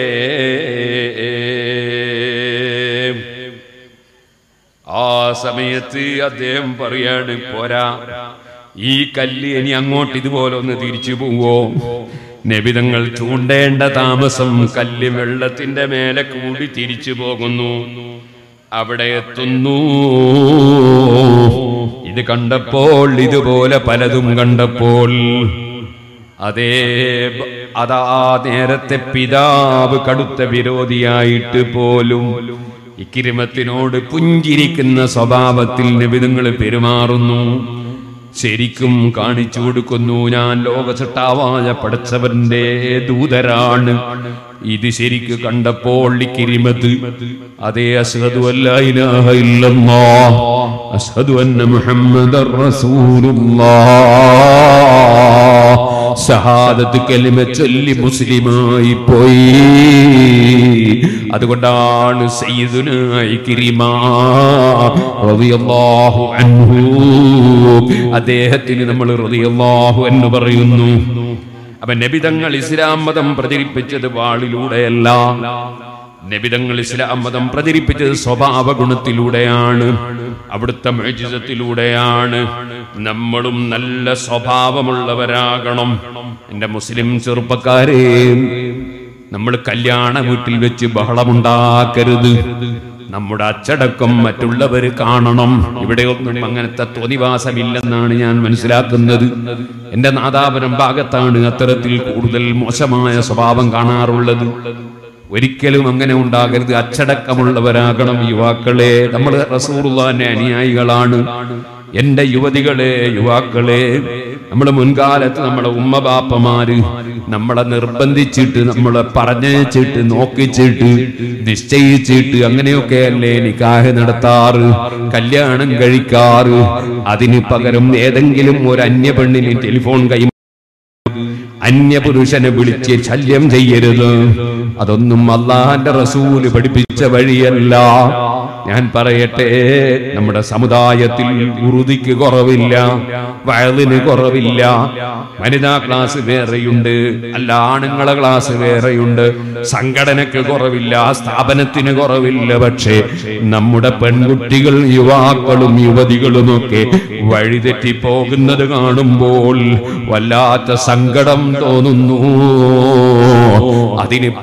ആ സമയത്ത് അദ്ദേഹം പറയാണ് പോരാ ഈ കല്ല് ഇനി അങ്ങോട്ട് ഇതുപോലെ ഒന്ന് തിരിച്ചു പോവോ നബിതങ്ങൾ ചൂണ്ടേണ്ട താമസം കല്ല് വെള്ളത്തിന്റെ മേലെ കൂടി തിരിച്ചു പോകുന്നു അവിടെ എത്തുന്നു ഇത് കണ്ടപ്പോൾ ഇതുപോലെ പലതും കണ്ടപ്പോൾ അതേ ബ- അതാ നേരത്തെ പിതാവ് കടുത്ത വിരോധിയായിട്ട് പോലും ഇക്കിരിമത്തിനോട് പുഞ്ചിരിക്കുന്ന സ്വഭാവത്തിൽ നിബിധങ്ങൾ പെരുമാറുന്നു ശരിക്കും കാണിച്ചു കൊടുക്കുന്നു ഞാൻ ലോകസട്ടാവായ പടച്ചവന്റെ ദൂതരാണ് ഇത് ശരിക്ക് കണ്ടപ്പോൾ കിരിമത് അതേ അസ്ഹദു അല്ലാ ഇലാഹ ഇല്ലല്ലാഹ് അസ്ഹദു അന്ന മുഹമ്മദർ റസൂലുള്ളാഹ് ഷഹാദത്ത് കലിമ ചൊല്ലി മുസ്ലിമായി പോയി അതുകൊണ്ടാണ് സയ്യിദുനായി കിരിമ റളിയല്ലാഹു അൻഹു അദ്ദേഹത്തിന് നമ്മൾ റളിയല്ലാഹു എന്ന് പറയുന്നു അപ്പൊ നബിതങ്ങൾ ഇസ്ലാം മതം പ്രചരിപ്പിച്ചത് വാളിലൂടെയല്ല നബിതങ്ങൾ ഇസ്ലാം മതം പ്രചരിപ്പിച്ചത് സ്വഭാവ ഗുണത്തിലൂടെയാണ് അവിടുത്തെ മേജിതത്തിലൂടെയാണ് നമ്മളും നല്ല സ്വഭാവമുള്ളവരാകണം എന്റെ മുസ്ലിം ചെറുപ്പക്കാരെ നമ്മൾ കല്യാണ വീട്ടിൽ വെച്ച് ബഹളമുണ്ടാക്കരുത് നമ്മുടെ അച്ചടക്കം മറ്റുള്ളവർ കാണണം ഇവിടെ ഒന്നും അങ്ങനത്തെ തോന്നിവാസമില്ലെന്നാണ് ഞാൻ മനസ്സിലാക്കുന്നത് എന്റെ നാദാപുരം ഭാഗത്താണ് അത്തരത്തിൽ കൂടുതൽ മോശമായ സ്വഭാവം കാണാറുള്ളത് ഒരിക്കലും അങ്ങനെ ഉണ്ടാകരുത് അച്ചടക്കമുള്ളവരാകണം യുവാക്കളെ നമ്മൾ റസൂറുള്ളാന്റെ അനുയായികളാണ് എന്റെ യുവതികളെ യുവാക്കളെ നമ്മുടെ മുൻകാലത്ത് നമ്മുടെ ഉമ്മ ബാപ്പമാര് നമ്മളെ നിർബന്ധിച്ചിട്ട് നമ്മളെ പറഞ്ഞയച്ചിട്ട് നോക്കിച്ചിട്ട് നിശ്ചയിച്ചിട്ട് അങ്ങനെയൊക്കെ അല്ലേ നിക്കാഹ് നടത്താറ് കല്യാണം കഴിക്കാറ് അതിന് പകരം ഏതെങ്കിലും ഒരു അന്യ പെണ്ണിന് ടെലിഫോൺ കൈ അന്യപുരുഷനെ വിളിച്ച് ശല്യം ചെയ്യരുത് അതൊന്നും അള്ളാഹാന്റെ റസൂല് പഠിപ്പിച്ച വഴിയല്ല ഞാൻ പറയട്ടെ നമ്മുടെ സമുദായത്തിൽ ഉറുതിക്ക് കുറവില്ല വയലിന് കുറവില്ല വനിതാ ക്ലാസ് വേറെയുണ്ട് അല്ല ആണുങ്ങളെ ക്ലാസ് വേറെയുണ്ട് സംഘടനക്ക് കുറവില്ല സ്ഥാപനത്തിന് കുറവില്ല പക്ഷേ നമ്മുടെ പെൺകുട്ടികൾ യുവാക്കളും യുവതികളുമൊക്കെ വഴിതെറ്റി പോകുന്നത് കാണുമ്പോൾ വല്ലാത്ത സങ്കടം തോന്നുന്നു അതിന്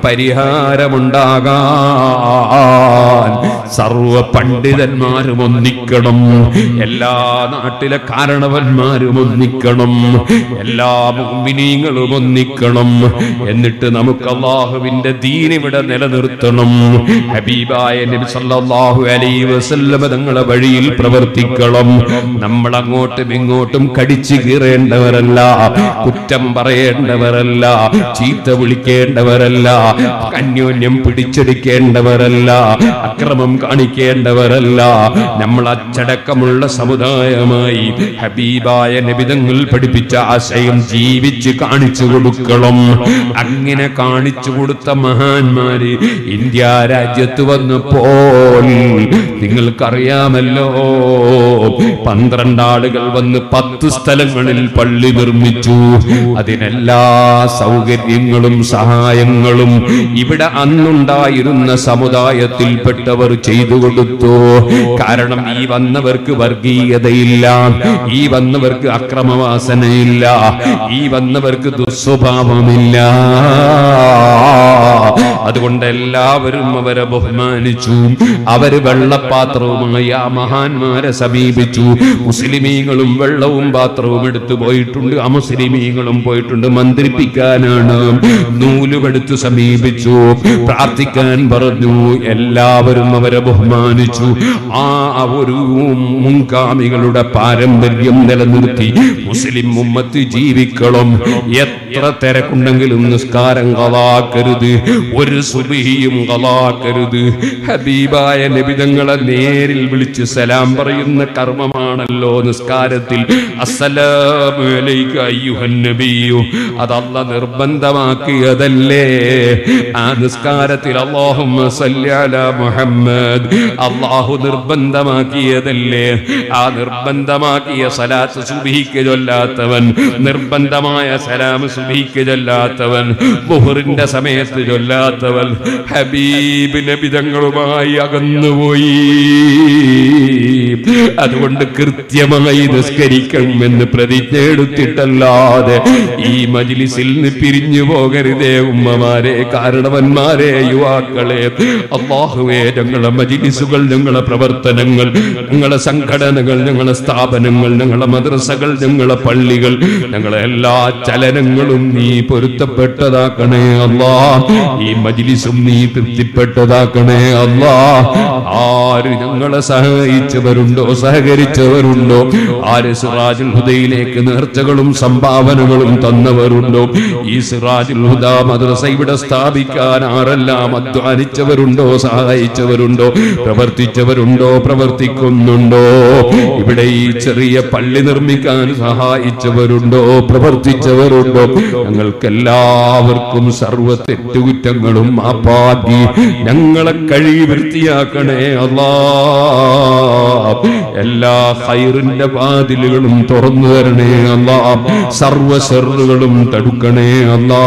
പരിഹാരമുണ്ടാകാൻ സർവ പണ്ഡിതന്മാരും ഒന്നിക്കണം എല്ലാ നാട്ടിലെ കാരണവന്മാരും ഒന്നിക്കണം എല്ലാ മുഅ്മിനീങ്ങളും ഒന്നിക്കണം എന്നിട്ട് നമുക്ക് അള്ളാഹുവിന്റെ ദീൻ ഇവിടെ നിലനിർത്തണം ഹബീബായ നബി സല്ലല്ലാഹു അലൈഹി വസല്ലമ തങ്ങളെ വഴിയിൽ പ്രവർത്തിക്കണം നമ്മൾ അങ്ങോട്ടും ഇങ്ങോട്ടും കടിച്ചു കീറേണ്ടവരല്ല കുറ്റം പറയേണ്ടവരല്ല ചീത്ത വിളിക്കേണ്ടവരല്ല അന്യോന്യം പിടിച്ചെടുക്കേണ്ടവരല്ല അക്രമം കാണിക്കേണ്ടവരല്ല നമ്മൾ അച്ചടക്കമുള്ള സമുദായമായി ഹബീബായ നബിതങ്ങൾ പഠിപ്പിച്ച ആശയം ജീവിച്ച് കാണിച്ചു കൊടുക്കണം അങ്ങനെ കാണിച്ചു കൊടുത്ത മഹാന്മാര് ഇന്ത്യ രാജ്യത്ത് വന്നപ്പോൾ നിങ്ങൾക്കറിയാമല്ലോ പന്ത്രണ്ട് ആളുകൾ വന്ന് പത്ത് സ്ഥലങ്ങളിൽ പള്ളി നിർമ്മിച്ചു അതിനെല്ലാ സൗകര്യങ്ങളും സഹായങ്ങളും ഇവിടെ അന്നുണ്ടായിരുന്ന സമുദായത്തിൽപ്പെട്ടവർ ചെയ്തു കൊടുത്തു കാരണം ഈ വന്നവർക്ക് വർഗീയതയില്ല ഈ വന്നവർക്ക് അക്രമവാസനയില്ല ഈ വന്നവർക്ക് ദുസ്വഭാവമില്ല അതുകൊണ്ട് എല്ലാവരും അവരെ ബഹുമാനിച്ചു അവര് വെള്ളപ്പാത്രവുമായി ആ മഹാന്മാരെ സമീപിച്ചു മുസ്ലിമീങ്ങളും വെള്ളവും പാത്രവും എടുത്തു പോയിട്ടുണ്ട് അമുസ്ലിമീങ്ങളും പോയിട്ടുണ്ട് മന്ത്രിപ്പിക്കാനാണ് നൂലുമെടുത്ത് സമീപിച്ചു പ്രാർത്ഥിക്കാൻ പറഞ്ഞു എല്ലാവരും അവരെ ബഹുമാനിച്ചു ആ ഒരു മുൻഗാമികളുടെ പാരമ്പര്യം നിലനിർത്തി മുസ്ലിം ഉമ്മത്ത് ജീവിക്കണം എത്ര തിരക്കുണ്ടെങ്കിലും നിസ്കാരം കളാക്കരുത് ഒരു സുബിഹിയും കളാക്കരുത് ഹബീബായ നബിതങ്ങളെ നേരിൽ വിളിച്ച് സലാം പറയുന്ന കർമ്മമാണല്ലോ നിസ്കാരത്തിൽ അസ്സലാമു അലൈക അയ്യുഹൻ നബിയു അതല്ല നിർബന്ധമാക്കിയതല്ലേ ആ നിസ്കാരത്തിൽ അല്ലാഹുമ്മ സല്ലി അലാ മുഹമ്മദ് അല്ലാഹു നിർബന്ധമാക്കിയതല്ലേ ആ നിർബന്ധമാക്കിയ സലാത്ത് സുബഹിക്ക് ചൊല്ലാത്തവൻ നിർബന്ധമായ സലാം സുബഹിക്ക് ചൊല്ലാത്തവൻ മുഹറിന്റെ സമയത്ത് ചൊല്ലാത്തവൻ ഹബീബ് നബിതങ്ങളുമായി അകന്നുപോയി അതുകൊണ്ട് കൃത്യമായി നിസ്കരിക്കണം എന്ന് പ്രതിജ്ഞ എടുത്തിട്ടല്ലാതെ ഈ മജിലിസിൽ നിന്ന് പിരിഞ്ഞു പോകരുതേ ഉമ്മമാരെ കാരണവന്മാരെ യുവാക്കളെ അള്ളാഹുവേ ഞങ്ങളെ മജിലിസുകൾ ഞങ്ങളെ പ്രവർത്തനങ്ങൾ ഞങ്ങളെ സംഘടനകൾ ഞങ്ങളെ സ്ഥാപനങ്ങൾ ഞങ്ങളെ മദ്രസകൾ ഞങ്ങളെ പള്ളികൾ ഞങ്ങളെ എല്ലാ ചലനങ്ങളും നീ പൊരുത്തപ്പെട്ടതാക്കണേ അല്ലാ ഈ മജിലിസും നീ തൃപ്തിപ്പെട്ടതാക്കണേ അല്ലാ ആര് ഞങ്ങളെ സഹായിച്ചവരുണ്ടോ സഹകരിച്ചവരുണ്ടോ ആര് സിറാജുൽ ഹുദയിലേക്ക് നേർച്ചകളും സംഭാവനകളും തന്നവരുണ്ടോ ഈ സിറാജുൽ ഹുദ മദ്രസ ഇവിടെ സ്ഥാപിക്കാൻ ആരെല്ലാം അധ്വാനിച്ചവരുണ്ടോ സഹായിച്ചവരുണ്ടോ പ്രവർത്തിച്ചവരുണ്ടോ പ്രവർത്തിക്കുന്നുണ്ടോ ഇവിടെ ഈ ചെറിയ പള്ളി നിർമ്മിക്കാൻ സഹായിച്ചവരുണ്ടോ പ്രവർത്തിച്ചവരുണ്ടോ ഞങ്ങൾക്കെല്ലാവർക്കും സർവ്വ തെറ്റുകുറ്റങ്ങളും മാപ്പാക്കി ഞങ്ങളെ കഴി വൃത്തിയാക്കണേ അല്ലാ എല്ലാ ഹൈറിന്റെ വാതിലുകളും തുറന്നു തരണേ അല്ലാ സർവ ഷെറുകളും തടുക്കണേ അല്ലാ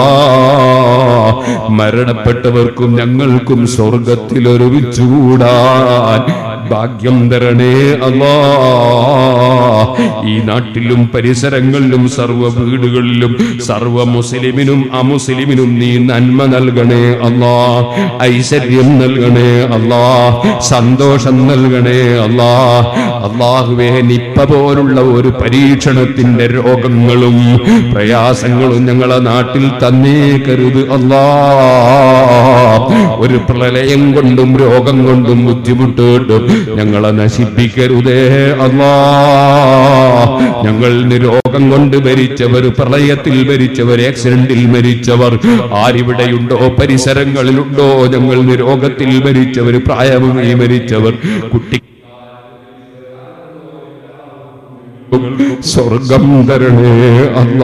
മരണപ്പെട്ടവർക്കും ഞങ്ങൾക്കും സ്വർഗത്തിൽ ഒരുമിച്ചുകൂടാൻ ഭാഗ്യം തരണേ അല്ലാ ഈ നാട്ടിലും പരിസരങ്ങളിലും സർവ വീടുകളിലും സർവ മുസ്ലിമിനും അമുസ്ലിമിനും നീ നന്മ നൽകണേ അല്ലാ ഐശ്വര്യം നൽകണേ അല്ലാ സന്തോഷം നൽകണേ അല്ലാ അള്ളാഹുവേ നിപ്പ പോലുള്ള ഒരു പരീക്ഷണത്തിന്റെ രോഗങ്ങളും പ്രയാസങ്ങളും ഞങ്ങളെ നാട്ടിൽ തന്നേ കരുത് അല്ലാ ഒരു പ്രളയം കൊണ്ടും രോഗം കൊണ്ടും ബുദ്ധിമുട്ടുകൊണ്ടും ഞങ്ങളെ നശിപ്പിക്കരുതേ അല്ലാ ഞങ്ങൾ രോഗം കൊണ്ട് മരിച്ചവർ പ്രളയത്തിൽ മരിച്ചവർ ആക്സിഡന്റിൽ മരിച്ചവർ ആരിവിടെയുണ്ടോ പരിസരങ്ങളിലുണ്ടോ ഞങ്ങൾ രോഗത്തിൽ മരിച്ചവർ പ്രായമായി മരിച്ചവർ കുട്ടി സ്വർഗം തരണേ അല്ല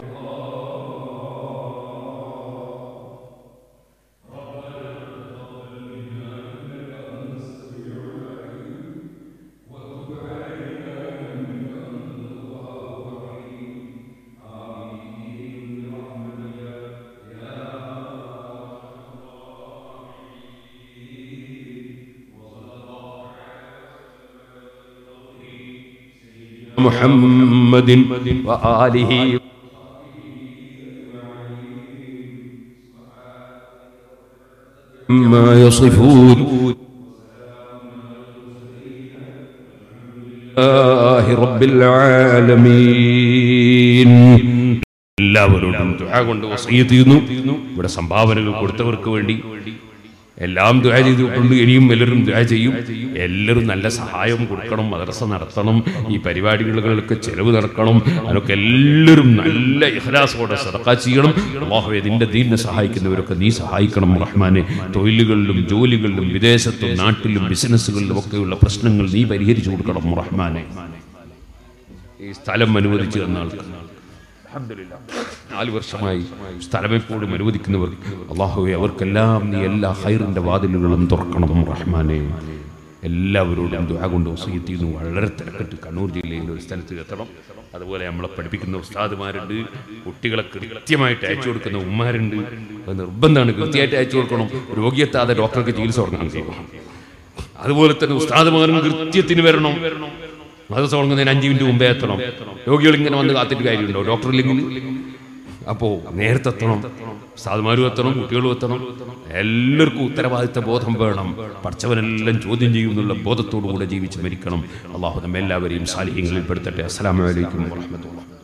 محمد وآله ما يصفون الله رب العالمين എല്ലാവരോടും ദുആ കൊണ്ട് വസീയത്ത് ചെയ്യുന്നു ഇവിടെ സംഭാവനകൾ കൊടുത്തവർക്ക് വേണ്ടി എല്ലാം ദുആ ചെയ്തിട്ടുണ്ട് ഇനിയും എല്ലാവരും ദുആ ചെയ്യും എല്ലാവരും നല്ല സഹായം കൊടുക്കണം മദ്രസ നടത്തണം ഈ പരിപാടികൾക്ക് ചെലവ് നടക്കണം അതിനൊക്കെ എല്ലാവരും നല്ല ഇഹ്ലാസോടെ സദക്ക ചെയ്യണം അള്ളാഹുവേ നിന്റെ ദീനിനെ സഹായിക്കുന്നവരൊക്കെ നീ സഹായിക്കണം റഹ്മാനെ തൊഴിലുകളിലും ജോലികളിലും വിദേശത്തും നാട്ടിലും ബിസിനസ്സുകളിലും ഒക്കെയുള്ള പ്രശ്നങ്ങൾ നീ പരിഹരിച്ചു കൊടുക്കണം റഹ്മാനെ ഈ സ്ഥലം അനുവദിച്ചു തന്ന ആൾക്ക് അൽഹംദുലില്ലാ. നാല് വർഷമായി സ്ഥലം എപ്പോഴും അനുവദിക്കുന്നവർ അള്ളാഹുവെ അവർക്കെല്ലാം നീ എല്ലാ ഹൈറിന്റെ വാതിലുകളും തുറക്കണം റഹ്മാനെ എല്ലാവരോടും ദുആ കൊണ്ട് വസീയത്ത് ചെയ്യുന്നു വളരെ തിരക്കിട്ട് കണ്ണൂർ ജില്ലയിൽ ഒരു സ്ഥലത്ത് എത്തണം അതുപോലെ നമ്മളെ പഠിപ്പിക്കുന്ന ഉസ്താദുമാരുണ്ട് കുട്ടികളെ കൃത്യമായിട്ട് അയച്ചു കൊടുക്കുന്ന ഉമ്മാരുണ്ട് അത് നിർബന്ധമാണ് കൃത്യമായിട്ട് അയച്ചു കൊടുക്കണം രോഗിയെത്താതെ ഡോക്ടർക്ക് ചികിത്സ കൊടുക്കണം ചെയ്യണം അതുപോലെ തന്നെ ഉസ്താദുമാരും കൃത്യത്തിന് വരണം അത് തുടങ്ങുന്നതിന് അഞ്ച് മിനിറ്റ് മുമ്പേ എത്തണം രോഗികൾ ഇങ്ങനെ വന്ന് കാത്തിട്ട് കാര്യമുണ്ടോ ഡോക്ടർ ഇല്ലെങ്കിൽ അപ്പോ നേരത്തെ എത്തണം സാധുമാരും എത്തണം കുട്ടികളും എത്തണം എല്ലാവർക്കും ഉത്തരവാദിത്ത ബോധം വേണം പഠിച്ചവനെല്ലാം ചോദ്യം ചെയ്യുന്നുള്ള ബോധത്തോടു കൂടെ ജീവിച്ച് മരിക്കണം അള്ളാഹു നമ്മെല്ലാവരെയും സാലിഹ്യങ്ങളിൽ പെടുത്തട്ടെ അസ്സലാമു അലൈക്കും വറഹ്മത്തുള്ളാഹി